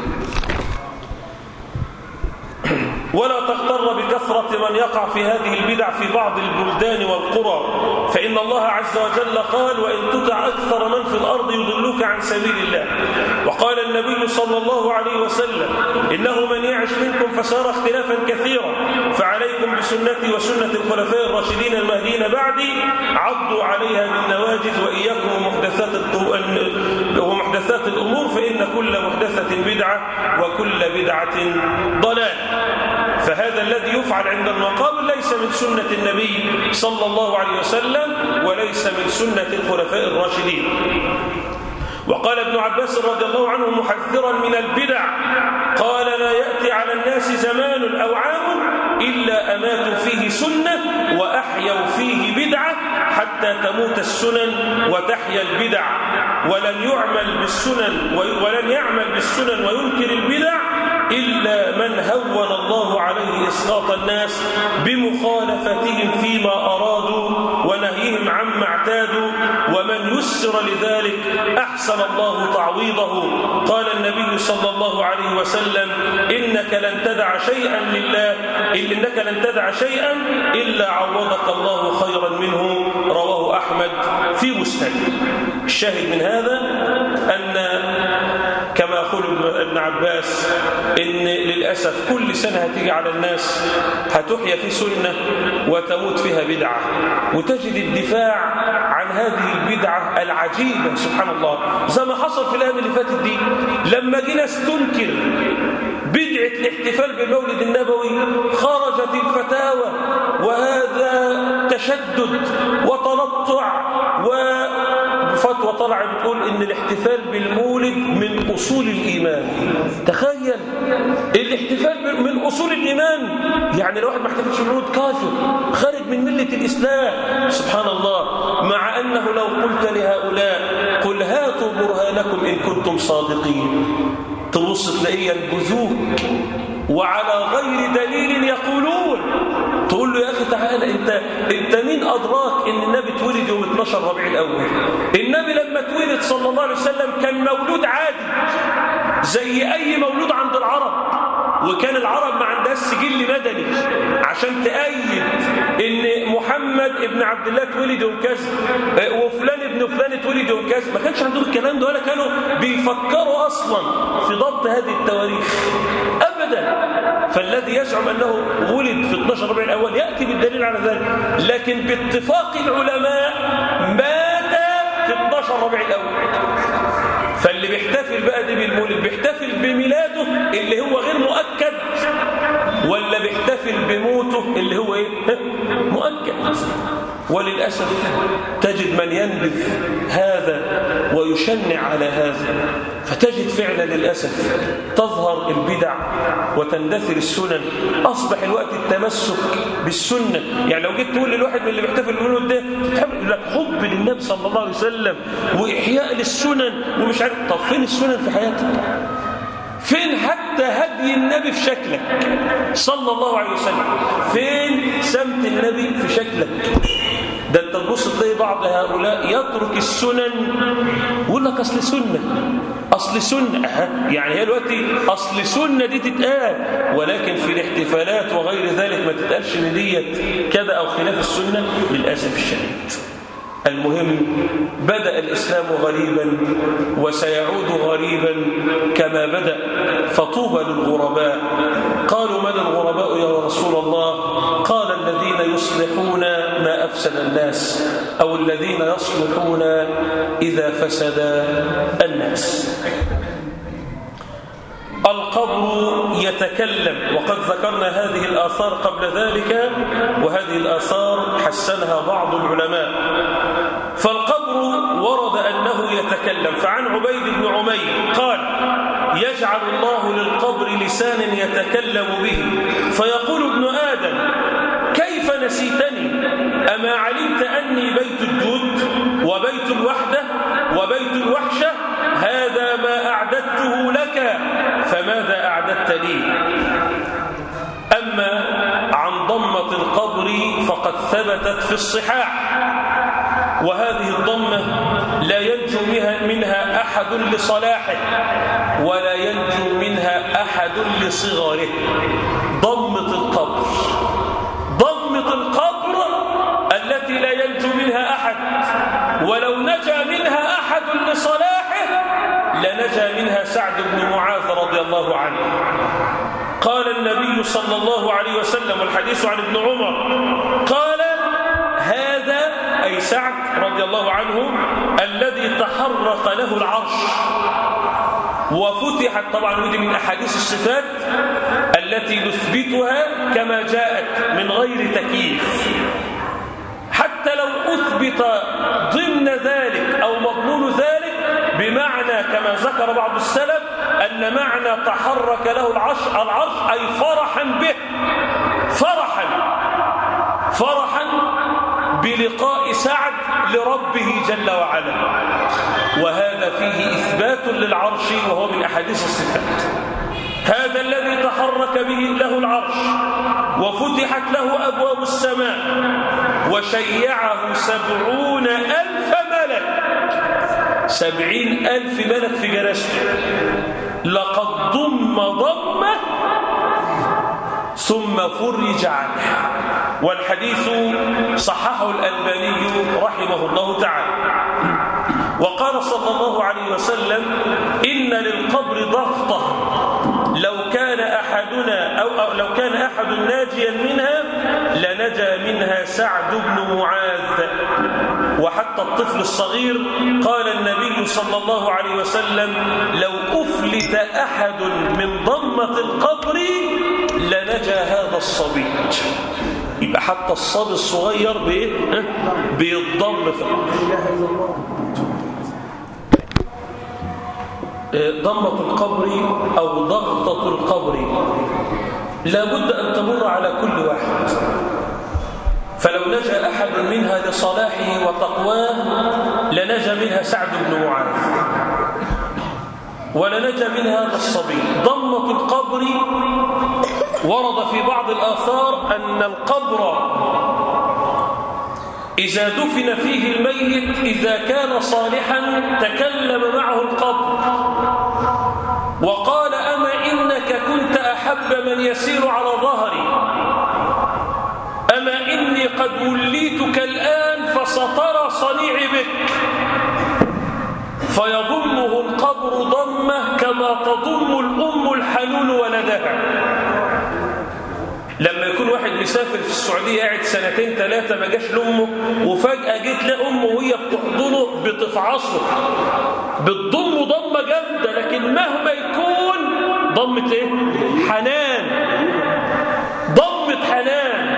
ولا تغتر بكثرة من يقع في هذه البدع في بعض البلدان والقرى فإن الله عز وجل قال وإن تطع أكثر من في الأرض يضلوك عن سبيل الله وقال النبي صلى الله عليه وسلم إنه من يعش منكم فسار اختلافا كثيرا فعليكم بسنتي وسنة الخلفاء الراشدين المهديين بعدي عضوا عليها بالنواجذ وإياكم ومحدثات ومحدثات الأمور فإن كل محدثة بدعة وكل بدعة ضلال فهذا الذي يفعل عند المقام ليس من سنة النبي صلى الله عليه وسلم وليس من سنة الخلفاء الراشدين وقال ابن عباس رضي الله عنه محذرا من البدع قال لا يأتي على الناس زمان أو عام إلا أماتوا فيه سنة وأحيوا فيه بدعة حتى تموت السنن وتحيا البدع ولن يعمل بالسنن ولن يعمل بالسنن وينكر البدع إلا من هون الله عليه إسقاط الناس بمخالفتهم فيما أرادوا ونهيهم عما اعتادوا ومن يسر لذلك أحسن الله تعويضه قال النبي صلى الله عليه وسلم إنك لن تدع شيئا لله إنك لن تدع شيئا إلا عوضك الله خيرا منه رواه أحمد في مسند الشاهد من هذا أن كما يقول ابن عباس إن للأسف كل سنة هتيجي على الناس هتحيا في سنة وتموت فيها بدعة وتجد الدفاع عن هذه البدعة العجيبة سبحان الله زي ما حصل في الأيام اللي فاتت دي لما جينا استنكر بدعة الاحتفال بالمولد النبوي خرجت الفتاوى وهذا تشدد وتنطع وفتوى طلع بتقول ان الاحتفال بالمولد من اصول الايمان تخيل الاحتفال من اصول الايمان يعني لو واحد ما احتفلش بالمولد كافر خارج من مله الاسلام سبحان الله مع انه لو قلت لهؤلاء قل هاتوا برهانكم ان كنتم صادقين تبص تلاقيه ينبذوك وعلى غير دليل يقولون تقول له يا اخي تعالى انت انت مين ادراك ان النبي اتولد يوم 12 ربيع الاول النبي لما اتولد صلى الله عليه وسلم كان مولود عادي زي اي مولود عند العرب وكان العرب ما عندهاش سجل مدني عشان تأيد ان محمد ابن عبد الله اتولد يوم كذا وفلان ابن فلان اتولد يوم كذا ما كانش عندهم الكلام ده ولا كانوا بيفكروا اصلا في ضبط هذه التواريخ ابدا فالذي يزعم انه ولد في 12 ربيع الاول ياتي بالدليل على ذلك لكن باتفاق العلماء مات في 12 ربيع الاول فاللي بيحتفل بقى دي بالمولد بيحتفل بميلاده اللي هو غير مؤكد موته اللي هو ايه مؤكد وللأسف تجد من ينبذ هذا ويشنع على هذا فتجد فعلا للأسف تظهر البدع وتندثر السنن أصبح الوقت التمسك بالسنة يعني لو جيت تقول للواحد من اللي بيحتفل بالمولد ده تحب لك حب للنبي صلى الله عليه وسلم وإحياء للسنن ومش عارف طب فين السنن في حياتك فين حتى هدي النبي في شكلك صلى الله عليه وسلم فين سمت النبي في شكلك ده انت تبص تلاقي بعض هؤلاء يترك السنن ويقول لك اصل سنه اصل سنه أه. يعني هي دلوقتي اصل سنه دي تتقال ولكن في الاحتفالات وغير ذلك ما تتقالش ان ديت كذا او خلاف السنه للاسف الشديد المهم بدأ الإسلام غريبا وسيعود غريبا كما بدأ فطوبى للغرباء قالوا من الغرباء يا رسول الله قال الذين يصلحون ما أفسد الناس أو الذين يصلحون إذا فسد الناس القبر يتكلم وقد ذكرنا هذه الآثار قبل ذلك وهذه الآثار حسنها بعض العلماء فالقبر ورد أنه يتكلم فعن عبيد بن عمير قال يجعل الله للقبر لسانا يتكلم به فيقول ابن آدم كيف نسيتني أما علمت أني بيت الجود وبيت الوحدة وبيت الوحشة هذا ما أعددته لك فماذا أعددت لي أما عن ضمة القبر فقد ثبتت في الصحاح وهذه الضمة لا ينجو منها أحد لصلاحه ولا ينجو منها أحد لصغره ضمة القبر ضمة القبر التي لا ينجو منها أحد ولو نجا منها أحد لصلاحه لنجا منها سعد بن معاذ رضي الله عنه قال النبي صلى الله عليه وسلم والحديث عن ابن عمر قال هذا أي سعد رضي الله عنه الذي تحرق له العرش وفتحت طبعا ودي من أحاديث الصفات التي نثبتها كما جاءت من غير تكييف حتى لو أثبت ضمن ذلك أو مضمون ذلك بمعنى كما ذكر بعض السلف أن معنى تحرك له العرش, العرش أي فرحا به فرحا فرحا بلقاء سعد لربه جل وعلا وهذا فيه إثبات للعرش وهو من أحاديث الصفات هذا الذي تحرك به له العرش وفتحت له أبواب السماء وشيعه سبعون ألف ملك سبعين ألف ملك في جلسته لقد ضم ضمه ثم فرج عنه والحديث صححه الألباني رحمه الله تعالى وقال صلى الله عليه وسلم إن للقبر ضغطة لو كان أحدنا أو, أو لو كان أحد ناجيا منها لنجا منها سعد بن معاذ وحتى الطفل الصغير قال النبي صلى الله عليه وسلم لو أفلت أحد من ضمة القبر لنجا هذا الصبي يبقى حتى الصبي الصغير بايه بيتضم في ضمة القبر أو ضغطة القبر لابد أن تمر على كل واحد فلو نجا أحد منها لصلاحه وتقواه لنجا منها سعد بن معاذ ولنجا من هذا الصبي ضمة القبر ورد في بعض الآثار أن القبر إذا دفن فيه الميت إذا كان صالحا تكلم معه القبر وقال أما إنك كنت أحب من يسير على ظهري أما إني قد وليتك الآن فسترى صنيعي بك فيضمه القبر ضمه كما تضم الأم الحنون ولدها لما يكون واحد مسافر في السعودية قاعد سنتين ثلاثة ما جاش لأمه وفجأة جيت لأمه وهي بتحضنه بتفعصه بتضمه ضمة جامدة لكن مهما يكون ضمة ايه؟ حنان ضمة حنان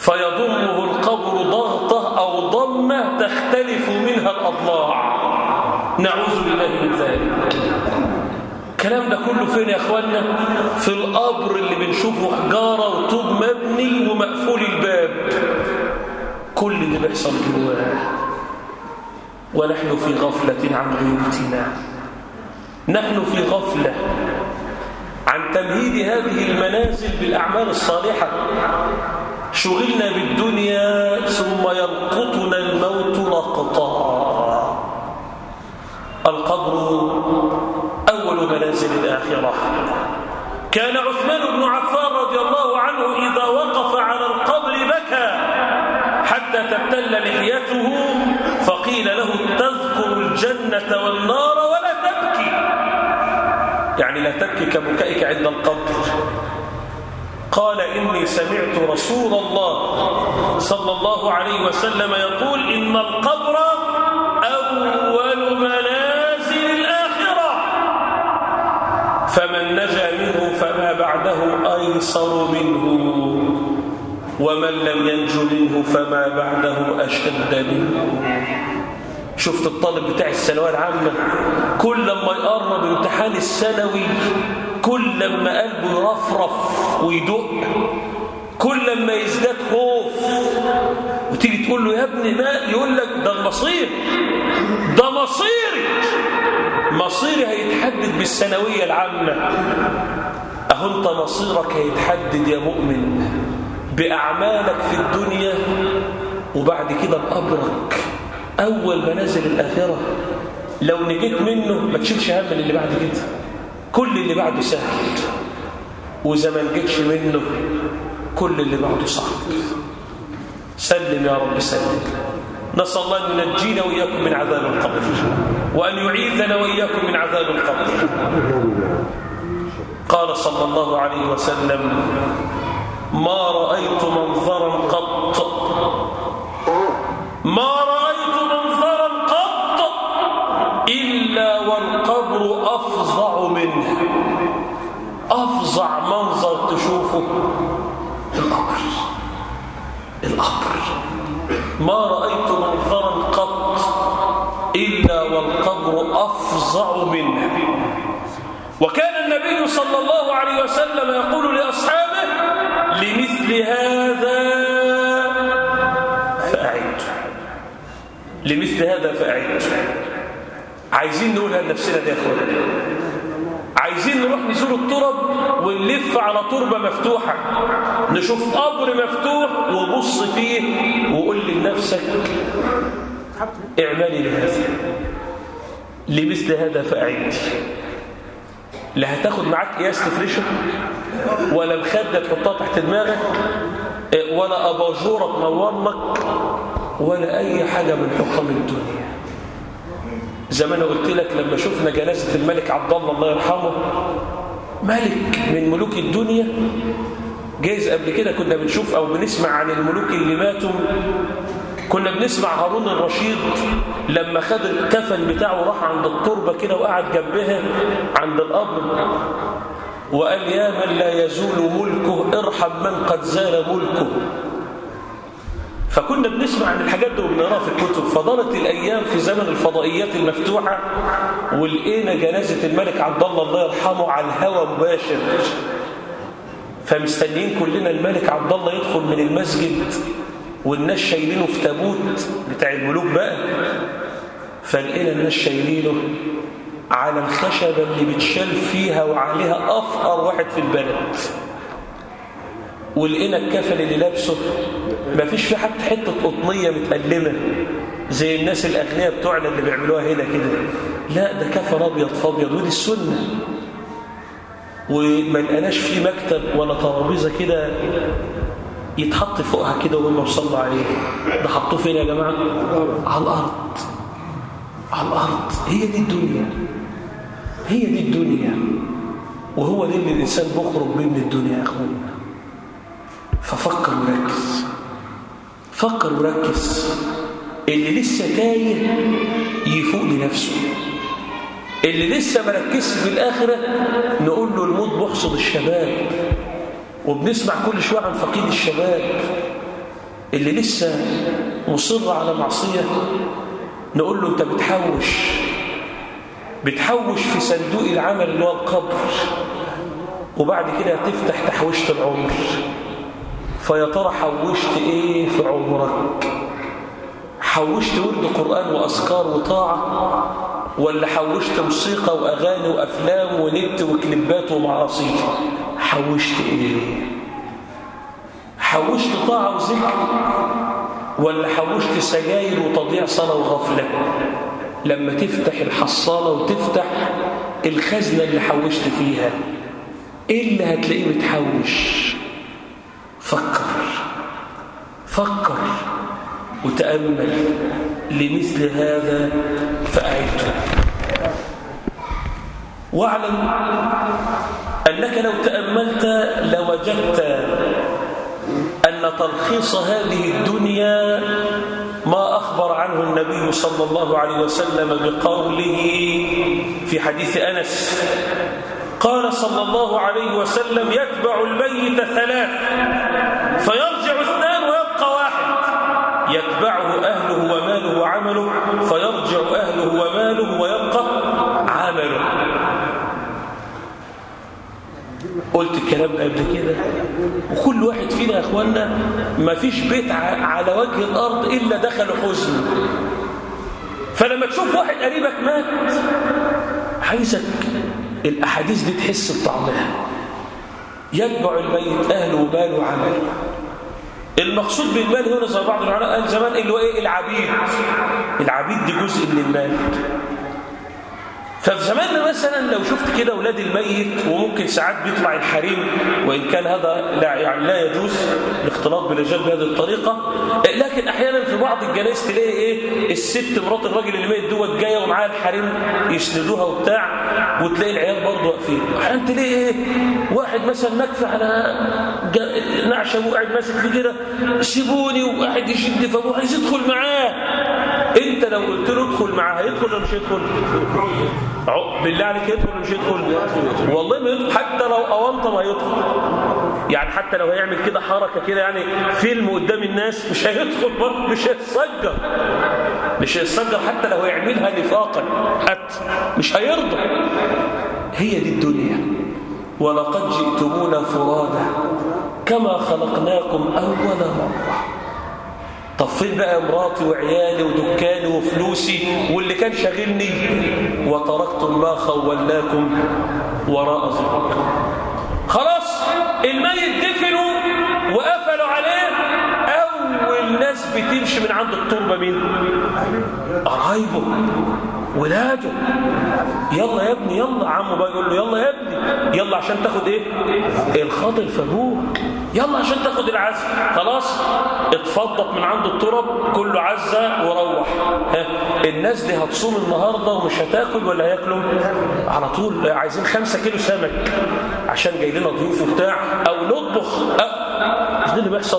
فيضمه القبر ضغطة أو ضمة تختلف منها الأضلاع نعوذ بالله من ذلك الكلام ده كله فين يا اخوانا في القبر اللي بنشوفه حجاره وطوب مبني ومقفول الباب كل اللي بيحصل جواه ونحن في غفله عن غيبتنا نحن في غفله عن تمهيد هذه المنازل بالاعمال الصالحه شغلنا بالدنيا ثم يلقطنا الموت لقطا القبر أول منازل الآخرة كان عثمان بن عفان رضي الله عنه إذا وقف على القبر بكى حتى تبتل لحيته فقيل له تذكر الجنة والنار ولا تبكي يعني لا تبكي كبكائك عند القبر قال إني سمعت رسول الله صلى الله عليه وسلم يقول إن القبر أول منازل الآخرة فمن نجا منه فما بعده أيسر منه ومن لم ينج منه فما بعده أشد منه شفت الطالب بتاع الثانويه العامة كل لما يقرب امتحان الثانوي كل لما قلبه يرفرف ويدق كل لما يزداد خوف وتيجي تقول له يا ابني ما يقول لك ده المصير ده مصيري مصيري هيتحدد بالثانويه العامة أهو أنت مصيرك هيتحدد يا مؤمن بأعمالك في الدنيا وبعد كده بقبرك أول منازل الآخرة لو نجيت منه ما تشيلش هم اللي بعد كده كل اللي بعده سهل وإذا ما نجيتش منه كل اللي بعده صعب سلم يا رب سلم نسأل الله أن ينجينا وإياكم من عذاب القبر وأن يعيذنا وإياكم من عذاب القبر قال صلى الله عليه وسلم ما رأيت منظرا قط ما رأيت منظرا قط إلا والقبر أفظع منه أفظع منظر تشوفه القبر القبر ما رأيت منظرا قط إلا والقبر أفظع منه وكان النبي صلى الله عليه وسلم يقول لأصحابه لمثل هذا فأعد لمثل هذا فأعد عايزين نقولها لنفسنا دي يا اخوانا عايزين نروح نزور الترب ونلف على تربة مفتوحة نشوف قبر مفتوح وبص فيه وقول لنفسك اعملي لهذا لمثل هذا فأعد لا هتاخد معاك قياس تفرشه ولا مخدة تحطها تحت دماغك ولا أباجورة تنور لك ولا أي حاجة من حكم الدنيا زي ما انا قلت لك لما شفنا جنازة الملك عبد الله الله يرحمه ملك من ملوك الدنيا جايز قبل كده كنا بنشوف أو بنسمع عن الملوك اللي ماتوا كنا بنسمع هارون الرشيد لما خد الكفن بتاعه راح عند التربة كده وقعد جنبها عند القبر وقال يا من لا يزول ملكه ارحم من قد زال ملكه فكنا بنسمع عن الحاجات دي وبنقراها في الكتب فدارت الايام في زمن الفضائيات المفتوحه ولقينا جنازه الملك عبد الله الله يرحمه على الهواء مباشر فمستنيين كلنا الملك عبد الله يدخل من المسجد والناس شايلينه في تابوت بتاع الملوك بقى فلقينا الناس شايلينه على الخشبه اللي بتشال فيها وعليها افقر واحد في البلد ولقينا الكفن اللي لابسه ما فيش في حتى حته قطنيه متقلمه زي الناس الاغنياء بتوعنا اللي بيعملوها هنا كده لا ده كفن ابيض فابيض ودي السنه وما لقيناش فيه مكتب ولا ترابيزه كده يتحط فوقها كده وهم وصلوا عليه ده حطوه فين يا جماعه على الارض على الارض هي دي الدنيا هي دي الدنيا وهو ده اللي الانسان بيخرج بيه من الدنيا يا اخوانا ففكر وركز فكر وركز اللي لسه تايه يفوق لنفسه اللي لسه مركزش في الآخرة نقول له الموت بيحصد الشباب وبنسمع كل شوية عن فقيد الشباب اللي لسه مصر على معصية نقول له انت بتحوش بتحوش في صندوق العمل اللي هو القبر وبعد كده تفتح تحويشة العمر فيا ترى حوشت ايه في عمرك حوشت ورد قرآن وأذكار وطاعة ولا حوشت موسيقى وأغاني وأفلام ونت وكليبات ومعاصي حوشت ايه حوشت طاعة وذكر ولا حوشت سجاير وتضييع صلاة وغفلة لما تفتح الحصالة وتفتح الخزنة اللي حوشت فيها ايه اللي هتلاقيه بتحوش فكر فكر وتأمل لمثل هذا فأعدته واعلم أنك لو تأملت لوجدت أن تلخيص هذه الدنيا ما أخبر عنه النبي صلى الله عليه وسلم بقوله في حديث أنس قال صلى الله عليه وسلم يتبع الميت ثلاث فيرجع اثنان ويبقى واحد يتبعه أهله وماله وعمله فيرجع أهله وماله ويبقى عمله قلت الكلام قبل كده وكل واحد فينا يا اخوانا ما فيش بيت على وجه الارض الا دخل حزن فلما تشوف واحد قريبك مات عايزك الاحاديث دي تحس بطعمها يتبع الميت اهله وماله وعمله المقصود بالمال هنا زي بعض العلماء قال زمان اللي هو ايه العبيد العبيد دي جزء من المال ففي زماننا مثلا لو شفت كده اولاد الميت وممكن ساعات بيطلع الحريم وان كان هذا لا يعني لا يجوز الاختلاط بالرجال بهذه الطريقه لكن احيانا في بعض الجنائز تلاقي ايه الست مرات الراجل اللي ميت دوت جايه ومعاها الحريم يسندوها وبتاع وتلاقي العيال برضه واقفين احيانا تلاقي ايه واحد مثلا مكفي على نعشه وقاعد ماسك في كده سيبوني وقاعد يشد فابوه عايز يدخل معاه انت لو قلت له ادخل معاه هيدخل ولا مش هيدخل بالله عليك يدخل ولا مش يدخل والله ما يدخل حتى لو اونطه ما يدخل يعني حتى لو هيعمل كده حركه كده يعني فيلم قدام الناس مش هيدخل برضه مش هيتسجر مش هيتسجر حتى لو هيعملها نفاقا أت مش هيرضى هي دي الدنيا ولقد جئتمونا فرادا كما خلقناكم اول مره طب فين بقى مراتي وعيالي ودكاني وفلوسي واللي كان شاغلني وتركتم ما خولناكم وراء ظهركم خلاص الميت دفنوا وقفلوا عليه اول ناس بتمشي من عند التربه مين قرايبه ولاده يلا يا ابني يلا عمه بقى يقول له يلا يا ابني يلا عشان تاخد ايه الخاطر في ابوك يلا عشان تاخد العزة خلاص اتفضت من عند الترب كله عزة وروح ها الناس دي هتصوم النهاردة ومش هتاكل ولا هياكلوا على طول عايزين خمسة كيلو سمك عشان جاي لنا ضيوف وبتاع او نطبخ مش ده اللي بيحصل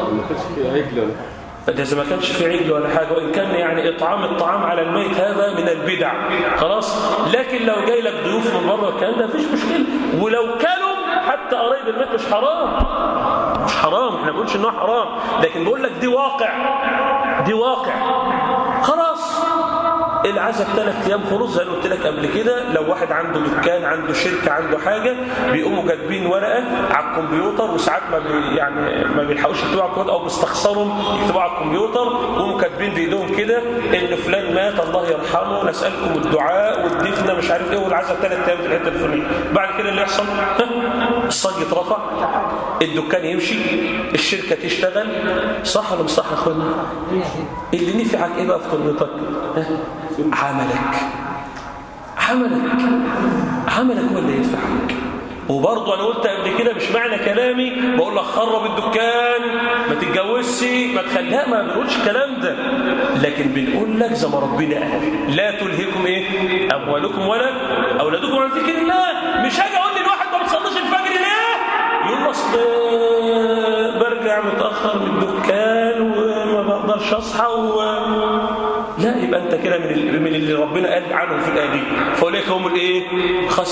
ده إذا ما كانش في عجل ولا حاجة وإن كان يعني إطعام الطعام على الميت هذا من البدع خلاص لكن لو جاي لك ضيوف من بره الكلام ده مفيش مشكلة ولو كانوا حتى قرايب الميت مش حرام مش حرام احنا بنقولش انه حرام لكن بقول لك دي واقع دي واقع خلاص العزاء ثلاث ايام خلص زي ما قلت لك قبل كده لو واحد عنده دكان عنده شركه عنده حاجه بيقوموا كاتبين ورقه على الكمبيوتر وساعات ما بي يعني ما بيلحقوش يكتبوا على الكمبيوتر او بيستخسروا يكتبوا على الكمبيوتر وهم كاتبين بايدهم كده ان فلان مات الله يرحمه نسالكم الدعاء والدفنه مش عارف ايه والعزاء ثلاث ايام في الحته الفلانيه بعد كده اللي يحصل الصاج يترفع الدكان يمشي الشركه تشتغل صح ولا مش صح يا اخوانا اللي نفعك ايه بقى في تربيتك عملك عملك عملك هو اللي ينفعك وبرضه انا قلت قبل كده مش معنى كلامي بقول لك خرب الدكان ما تتجوزش ما تخليها ما بنقولش الكلام ده لكن بنقول لك زي ما ربنا قال لا تلهكم ايه اموالكم ولا اولادكم عن ذكر الله مش هاجي اقول للواحد ما بتصليش الفجر ليه يقول اصل برجع متاخر من الدكان وما بقدرش اصحى و... لا يبقى انت كده من من اللي ربنا قال عنهم في الايه دي فاولئك هم الايه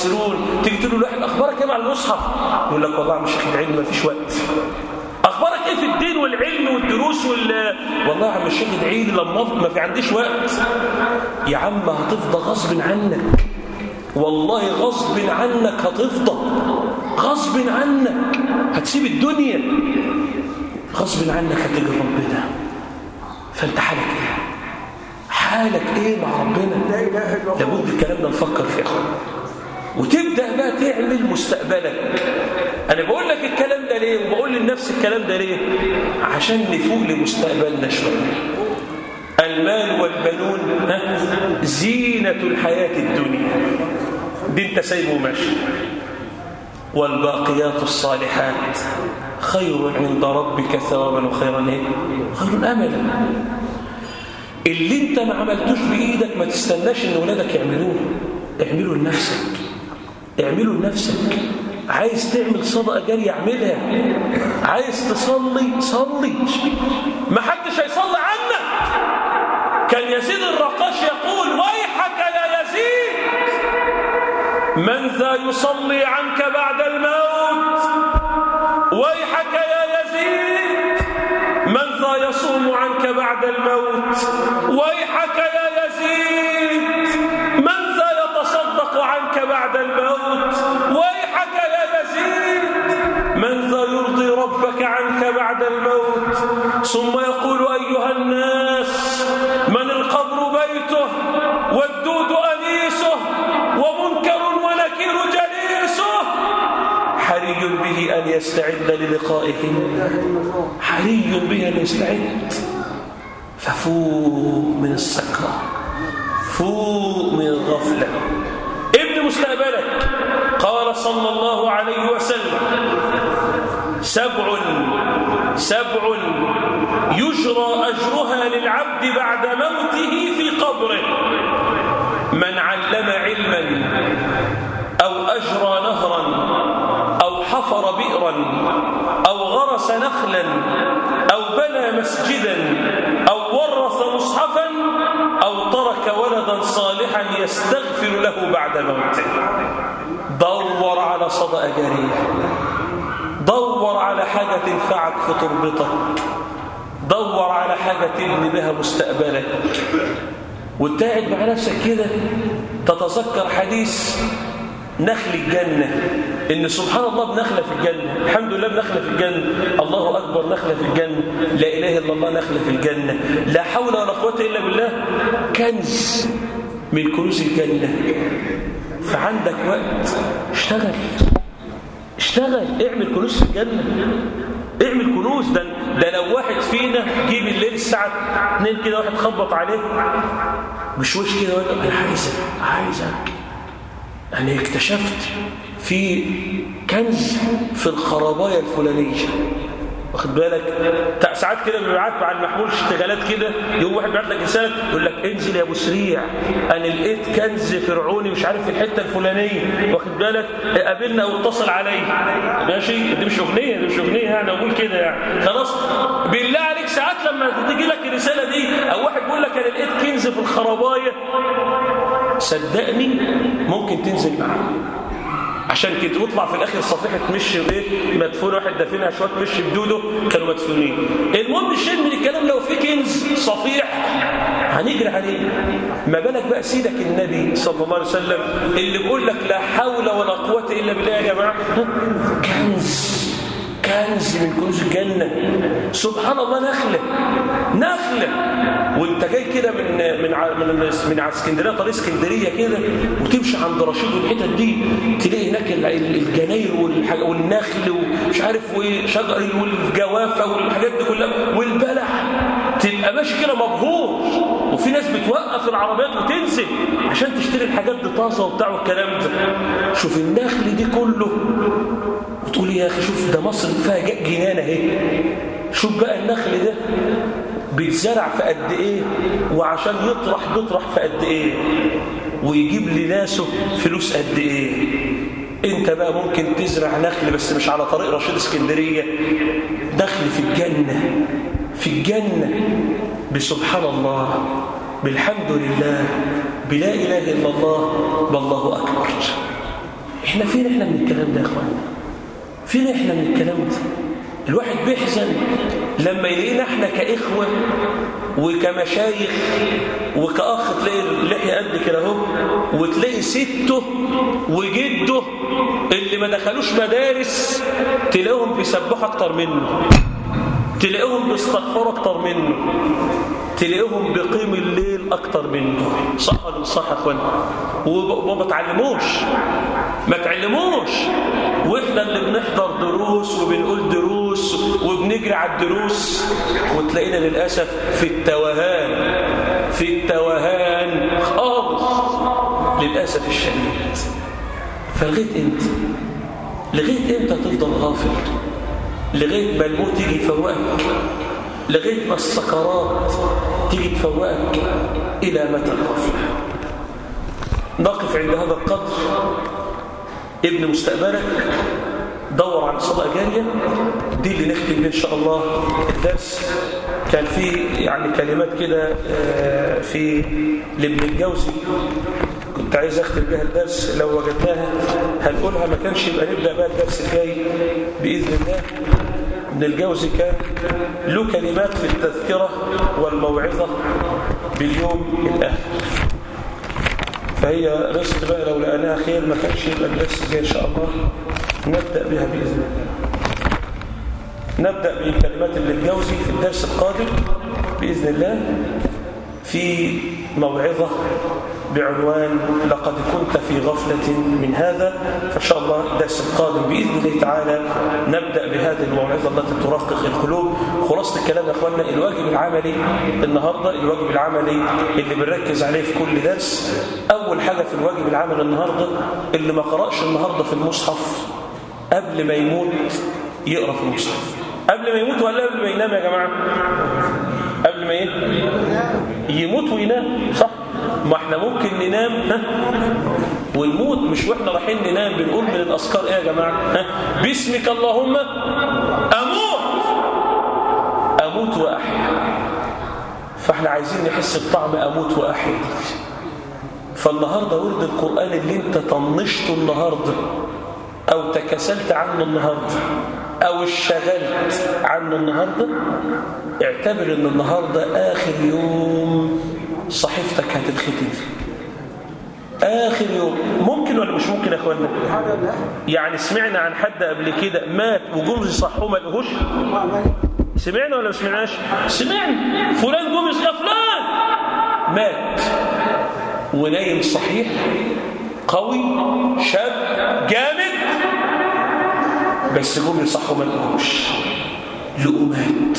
خاسرون تيجي تقول له الواحد اخبارك ايه مع المصحف يقول لك والله مش اخد علم ما فيش وقت اخبارك ايه في الدين والعلم والدروس وال والله يا عم الشيخ ادعي لي لما افضل ما في عنديش وقت يا عم هتفضى غصب عنك والله غصب عنك هتفضى غصب عنك هتسيب الدنيا غصب عنك هتجي ربنا فانت حالك ايه حالك ايه مع ربنا لابد الكلام ده نفكر فيه اخوان وتبدا بقى تعمل مستقبلك انا بقول لك الكلام ده ليه وبقول لنفسي الكلام ده ليه عشان نفوق لمستقبلنا شويه المال والبنون زينه الحياه الدنيا دي انت سايبه ماشي والباقيات الصالحات خير عند ربك ثوابا وخيرا ايه خير املا اللي انت ما عملتوش بايدك ما تستناش ان ولادك يعملوه اعمله لنفسك اعمله لنفسك عايز تعمل صدقه جاريه اعملها عايز تصلي صلي ما حدش هيصلي عنك كان يزيد الرقاش يقول ويحك يا يزيد من ذا يصلي عنك بعد الموت ويحك يا يزيد من ذا يصوم عنك بعد الموت ويحك يا يزيد من ذا يتصدق عنك بعد الموت ويحك يا يزيد من ذا يرضي ربك عنك بعد الموت ثم يقول أيها الناس من القبر بيته والدود أنيسه ومنكر ونكير جليسه حري به أن يستعد للقائهم حري به أن يستعد ففوق من السكرة فوق من الغفلة ابن مستقبلك قال صلى الله عليه وسلم سبع سبع يجرى أجرها للعبد بعد موته في قبره من علم علما أو أجرى نهرا أو حفر بئرا أو غرس نخلا أو بنى مسجدا أو ورث مصحفا أو ترك ولدا صالحا يستغفر له بعد موته دور على صدقة جارية دور على حاجة تنفعك في تربتك دور على حاجة تبني بها مستقبلك وانت قاعد مع نفسك كده تتذكر حديث نخل الجنة إن سبحان الله بنخلة في الجنة الحمد لله بنخلة في الجنة الله أكبر نخلة في الجنة لا إله إلا الله نخلة في الجنة لا حول ولا قوة إلا بالله كنز من كنوز الجنة فعندك وقت اشتغل اشتغل اعمل كنوز في الجنة اعمل كنوز ده ده لو واحد فينا جه بالليل الساعة 2 كده واحد خبط عليه بشوش كده وقال له انا عايزك عايزك يعني اكتشفت في كنز في الخرابايه الفلانيه واخد بالك ساعات كده بيبعت مع المحمول اشتغالات كده يقوم واحد بيبعت لك رساله يقول لك انزل يا ابو سريع انا لقيت كنز فرعوني مش عارف في الحته الفلانيه واخد بالك قابلنا او اتصل عليا ماشي دي مش اغنيه دي مش اغنيه يعني اقول كده يعني خلاص بالله عليك ساعات لما تيجي لك الرساله دي او واحد بيقول لك انا لقيت كنز في الخرابايه صدقني ممكن تنزل معاه عشان كده ويطلع في الاخر صفيحه مش ايه مدفون واحد دافنها شويه مش بدوده كانوا مدفونين المهم الشيء من الكلام لو في كنز صفيح هنجري عليه ما بالك بقى سيدك النبي صلى الله عليه وسلم اللي بيقول لك لا حول ولا قوه الا بالله يا جماعه كنز كنز من كنوز الجنة سبحان الله نخلة نخلة وانت جاي كده من من ع- من من على اسكندريه طريق اسكندريه كده وتمشي عند رشيد والحتت دي تلاقي هناك ال- ال- الجناير والحاج- والنخل ومش عارف وشجر والجوافه والحاجات دي كلها والبلح تبقى ماشي كده مبهور وفي ناس بتوقف العربيات وتنزل عشان تشتري الحاجات دي طازه وبتاع والكلام ده شوف النخل دي كله وتقول يا اخي شوف ده مصر فيها ج- جنان اهي شوف بقى النخل ده بيتزرع في قد ايه وعشان يطرح بيطرح في قد ايه ويجيب لناسه فلوس قد ايه انت بقى ممكن تزرع نخل بس مش على طريق رشيد اسكندريه نخل في الجنه في الجنه بسبحان الله بالحمد لله بلا اله الا الله بالله اكبر احنا فين احنا من الكلام ده يا اخوانا فين احنا من الكلام ده الواحد بيحزن لما يلاقينا احنا كإخوة وكمشايخ وكأخ تلاقي اللحية قد كده اهو وتلاقي سته وجده اللي ما دخلوش مدارس تلاقيهم بيسبحوا اكتر منه تلاقيهم بيستغفروا اكتر منه تلاقيهم بيقيم الليل اكتر منه صح ولا مش صح يا اخوانا وما تعلموش ما تعلموش واحنا اللي بنحضر دروس وبنقول دروس وبنجري على الدروس وتلاقينا للاسف في التوهان في التوهان خالص للاسف الشديد فلغايه امتى لغايه امتى تفضل غافل لغايه ما الموت يجي يفوقك لغايه ما السكرات تيجي تفوقك الى متى الغفله نقف عند هذا القدر ابن مستقبلك دور على صدقه جاريه دي اللي نختم بيه ان شاء الله الدرس كان في يعني كلمات كده في لابن الجوزي كنت عايز اختم بها الدرس لو وجدناها هنقولها ما كانش يبقى نبدا بقى الدرس الجاي باذن الله ابن الجوزي كان له كلمات في التذكره والموعظه باليوم الاخر فهي رزق بقى لو لقيناها خير ما كانش يبقى الدرس الجاي ان شاء الله نبدا بها باذن الله نبدا بكلمات ابن الجوزي في الدرس القادم باذن الله في موعظه بعنوان لقد كنت في غفلة من هذا فإن شاء الله الدرس القادم بإذن الله تعالى نبدأ بهذه الموعظة التي ترقق القلوب خلاصة الكلام يا أخوانا الواجب العملي النهاردة الواجب العملي اللي بنركز عليه في كل درس أول حاجة في الواجب العملي النهاردة اللي ما قرأش النهاردة في المصحف قبل ما يموت يقرأ في المصحف قبل ما يموت ولا قبل ما ينام يا جماعة قبل ما يموت وينام صح ما احنا ممكن ننام ها ونموت مش واحنا رايحين ننام بنقول من الاذكار ايه يا جماعه ها باسمك اللهم اموت اموت واحيا فاحنا عايزين نحس بطعم اموت واحيا دي فالنهارده ورد القران اللي انت طنشته النهارده او تكسلت عنه النهارده او اشتغلت عنه النهارده اعتبر ان النهارده اخر يوم صحيفتك هتتختم فيه آخر يوم ممكن ولا مش ممكن يا أخوانا يعني سمعنا عن حد قبل كده مات وجم يصحوه ما لقوهوش سمعنا ولا ما سمعناش سمعنا فلان جم يا فلان مات ونايم صحيح قوي شاب جامد بس جم يصحوه ما لقوهوش لقوا مات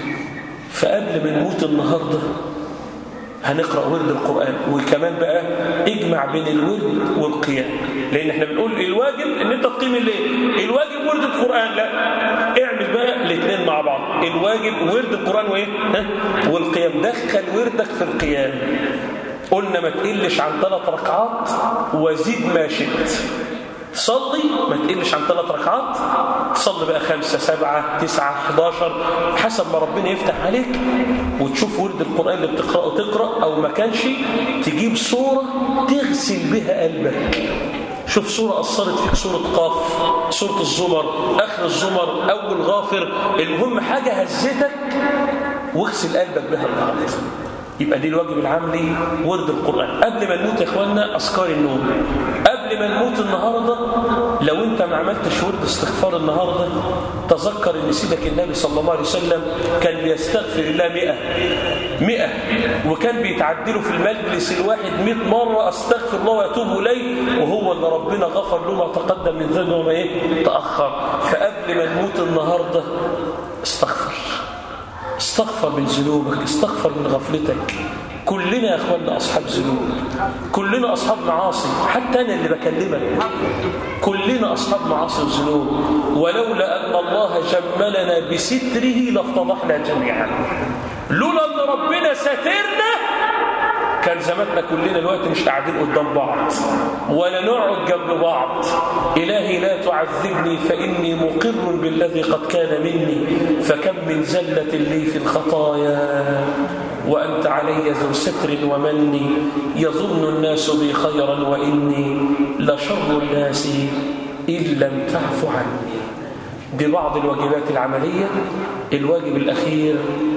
فقبل ما نموت النهارده هنقرأ ورد القرآن وكمان بقى اجمع بين الورد والقيام لأن احنا بنقول الواجب ان انت تقيم الليل الواجب ورد القرآن لا اعمل بقى الاثنين مع بعض الواجب ورد القرآن وايه ها؟ والقيام دخل وردك في القيام قلنا ما تقلش عن ثلاث ركعات وزيد ما شئت صلي ما تقلش عن ثلاث ركعات تصلي بقى خمسة سبعة تسعة 11 حسب ما ربنا يفتح عليك وتشوف ورد القرآن اللي بتقرأه تقرأ أو ما كانش تجيب صورة تغسل بها قلبك شوف صورة أثرت فيك صورة قاف صورة الزمر آخر الزمر أول غافر المهم حاجة هزتك واغسل قلبك بها النهارده يبقى دي الواجب العملي ورد القرآن قبل ما نموت يا إخواننا أذكار النوم قبل ما نموت النهاردة لو أنت ما عملتش ورد استغفار النهاردة تذكر أن سيدك النبي صلى الله عليه وسلم كان بيستغفر الله مئة مئة وكان بيتعدله في المجلس الواحد مئة مرة أستغفر الله وأتوب إليه وهو اللي ربنا غفر له ما تقدم من ذنبه وما إيه تأخر فقبل ما نموت النهاردة استغفر استغفر من ذنوبك استغفر من غفلتك كلنا يا اخواننا اصحاب ذنوب كلنا اصحاب معاصي حتى انا اللي بكلمك كلنا اصحاب معاصي وذنوب ولولا ان الله جملنا بستره لافتضحنا جميعا لولا ان ربنا سترنا كان زماننا كلنا الوقت مش قاعدين قدام بعض ولا نقعد جنب بعض إلهي لا تعذبني فإني مقر بالذي قد كان مني فكم من زلة لي في الخطايا وأنت علي ذو ستر ومني يظن الناس بي خيرا وإني لشر الناس إن لم تعف عني دي بعض الواجبات العملية الواجب الأخير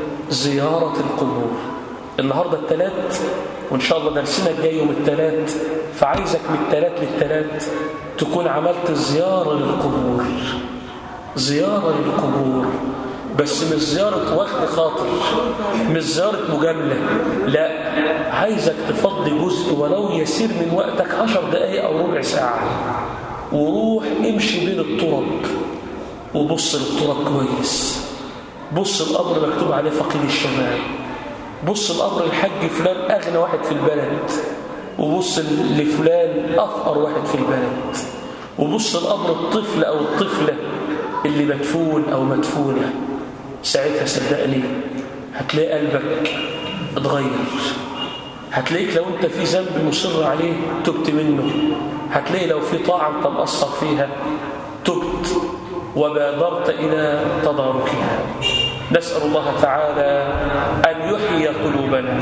زيارة القبور النهاردة الثلاث وإن شاء الله درسنا الجاي يوم الثلاث فعايزك من الثلاث للثلاث تكون عملت زيارة للقبور زيارة للقبور بس مش زيارة وقت خاطر مش زيارة مجاملة لا عايزك تفضي جزء ولو يسير من وقتك عشر دقايق أو ربع ساعة وروح امشي بين الطرق وبص للطرق كويس بص القبر مكتوب عليه فقيد الشمال بص القبر الحج فلان أغنى واحد في البلد وبص لفلان أفقر واحد في البلد وبص القبر الطفل أو الطفلة اللي مدفون أو مدفونة ساعتها صدقني هتلاقي قلبك اتغير هتلاقيك لو انت في ذنب مصر عليه تبت منه هتلاقي لو في طاعة انت مقصر فيها تبت وبادرت إلى تداركها نسأل الله تعالى أن يحيي قلوبنا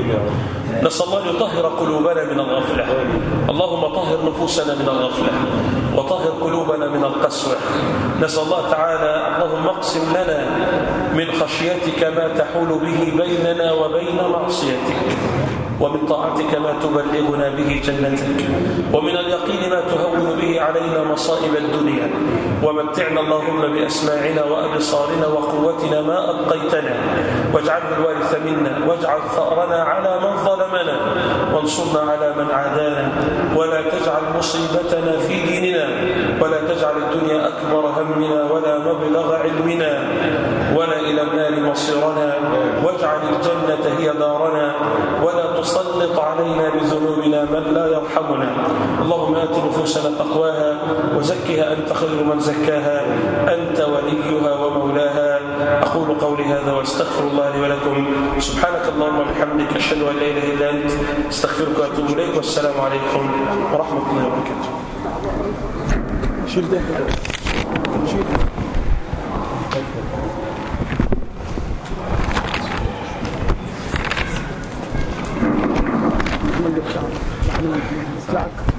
نسأل الله أن يطهر قلوبنا من الغفلة اللهم طهر نفوسنا من الغفلة وطهر قلوبنا من القسوة نسأل الله تعالى اللهم اقسم لنا من خشيتك ما تحول به بيننا وبين معصيتك ومن طاعتك ما تبلغنا به جنتك ومن اليقين ما تهون به علينا مصائب الدنيا ومتعنا اللهم بأسماعنا وأبصارنا وقوتنا ما أبقيتنا واجعله الوارث منا واجعل ثأرنا على من ظلمنا وانصرنا على من عادانا ولا تجعل مصيبتنا في ديننا ولا تجعل الدنيا أكبر همنا ولا مبلغ علمنا ولا إلى النار مصيرنا واجعل الجنة هي دارنا ولا تسلط علينا بذنوبنا من لا يرحمنا اللهم آت نفوسنا تقواها وزكها أنت خير من زكاها أنت وليها ومولاها أقول قولي هذا واستغفر الله لي ولكم سبحانك اللهم وبحمدك أشهد أن لا إله إلا أنت استغفرك وأتوب إليك والسلام عليكم ورحمة الله وبركاته شيل ده شيل بتاعك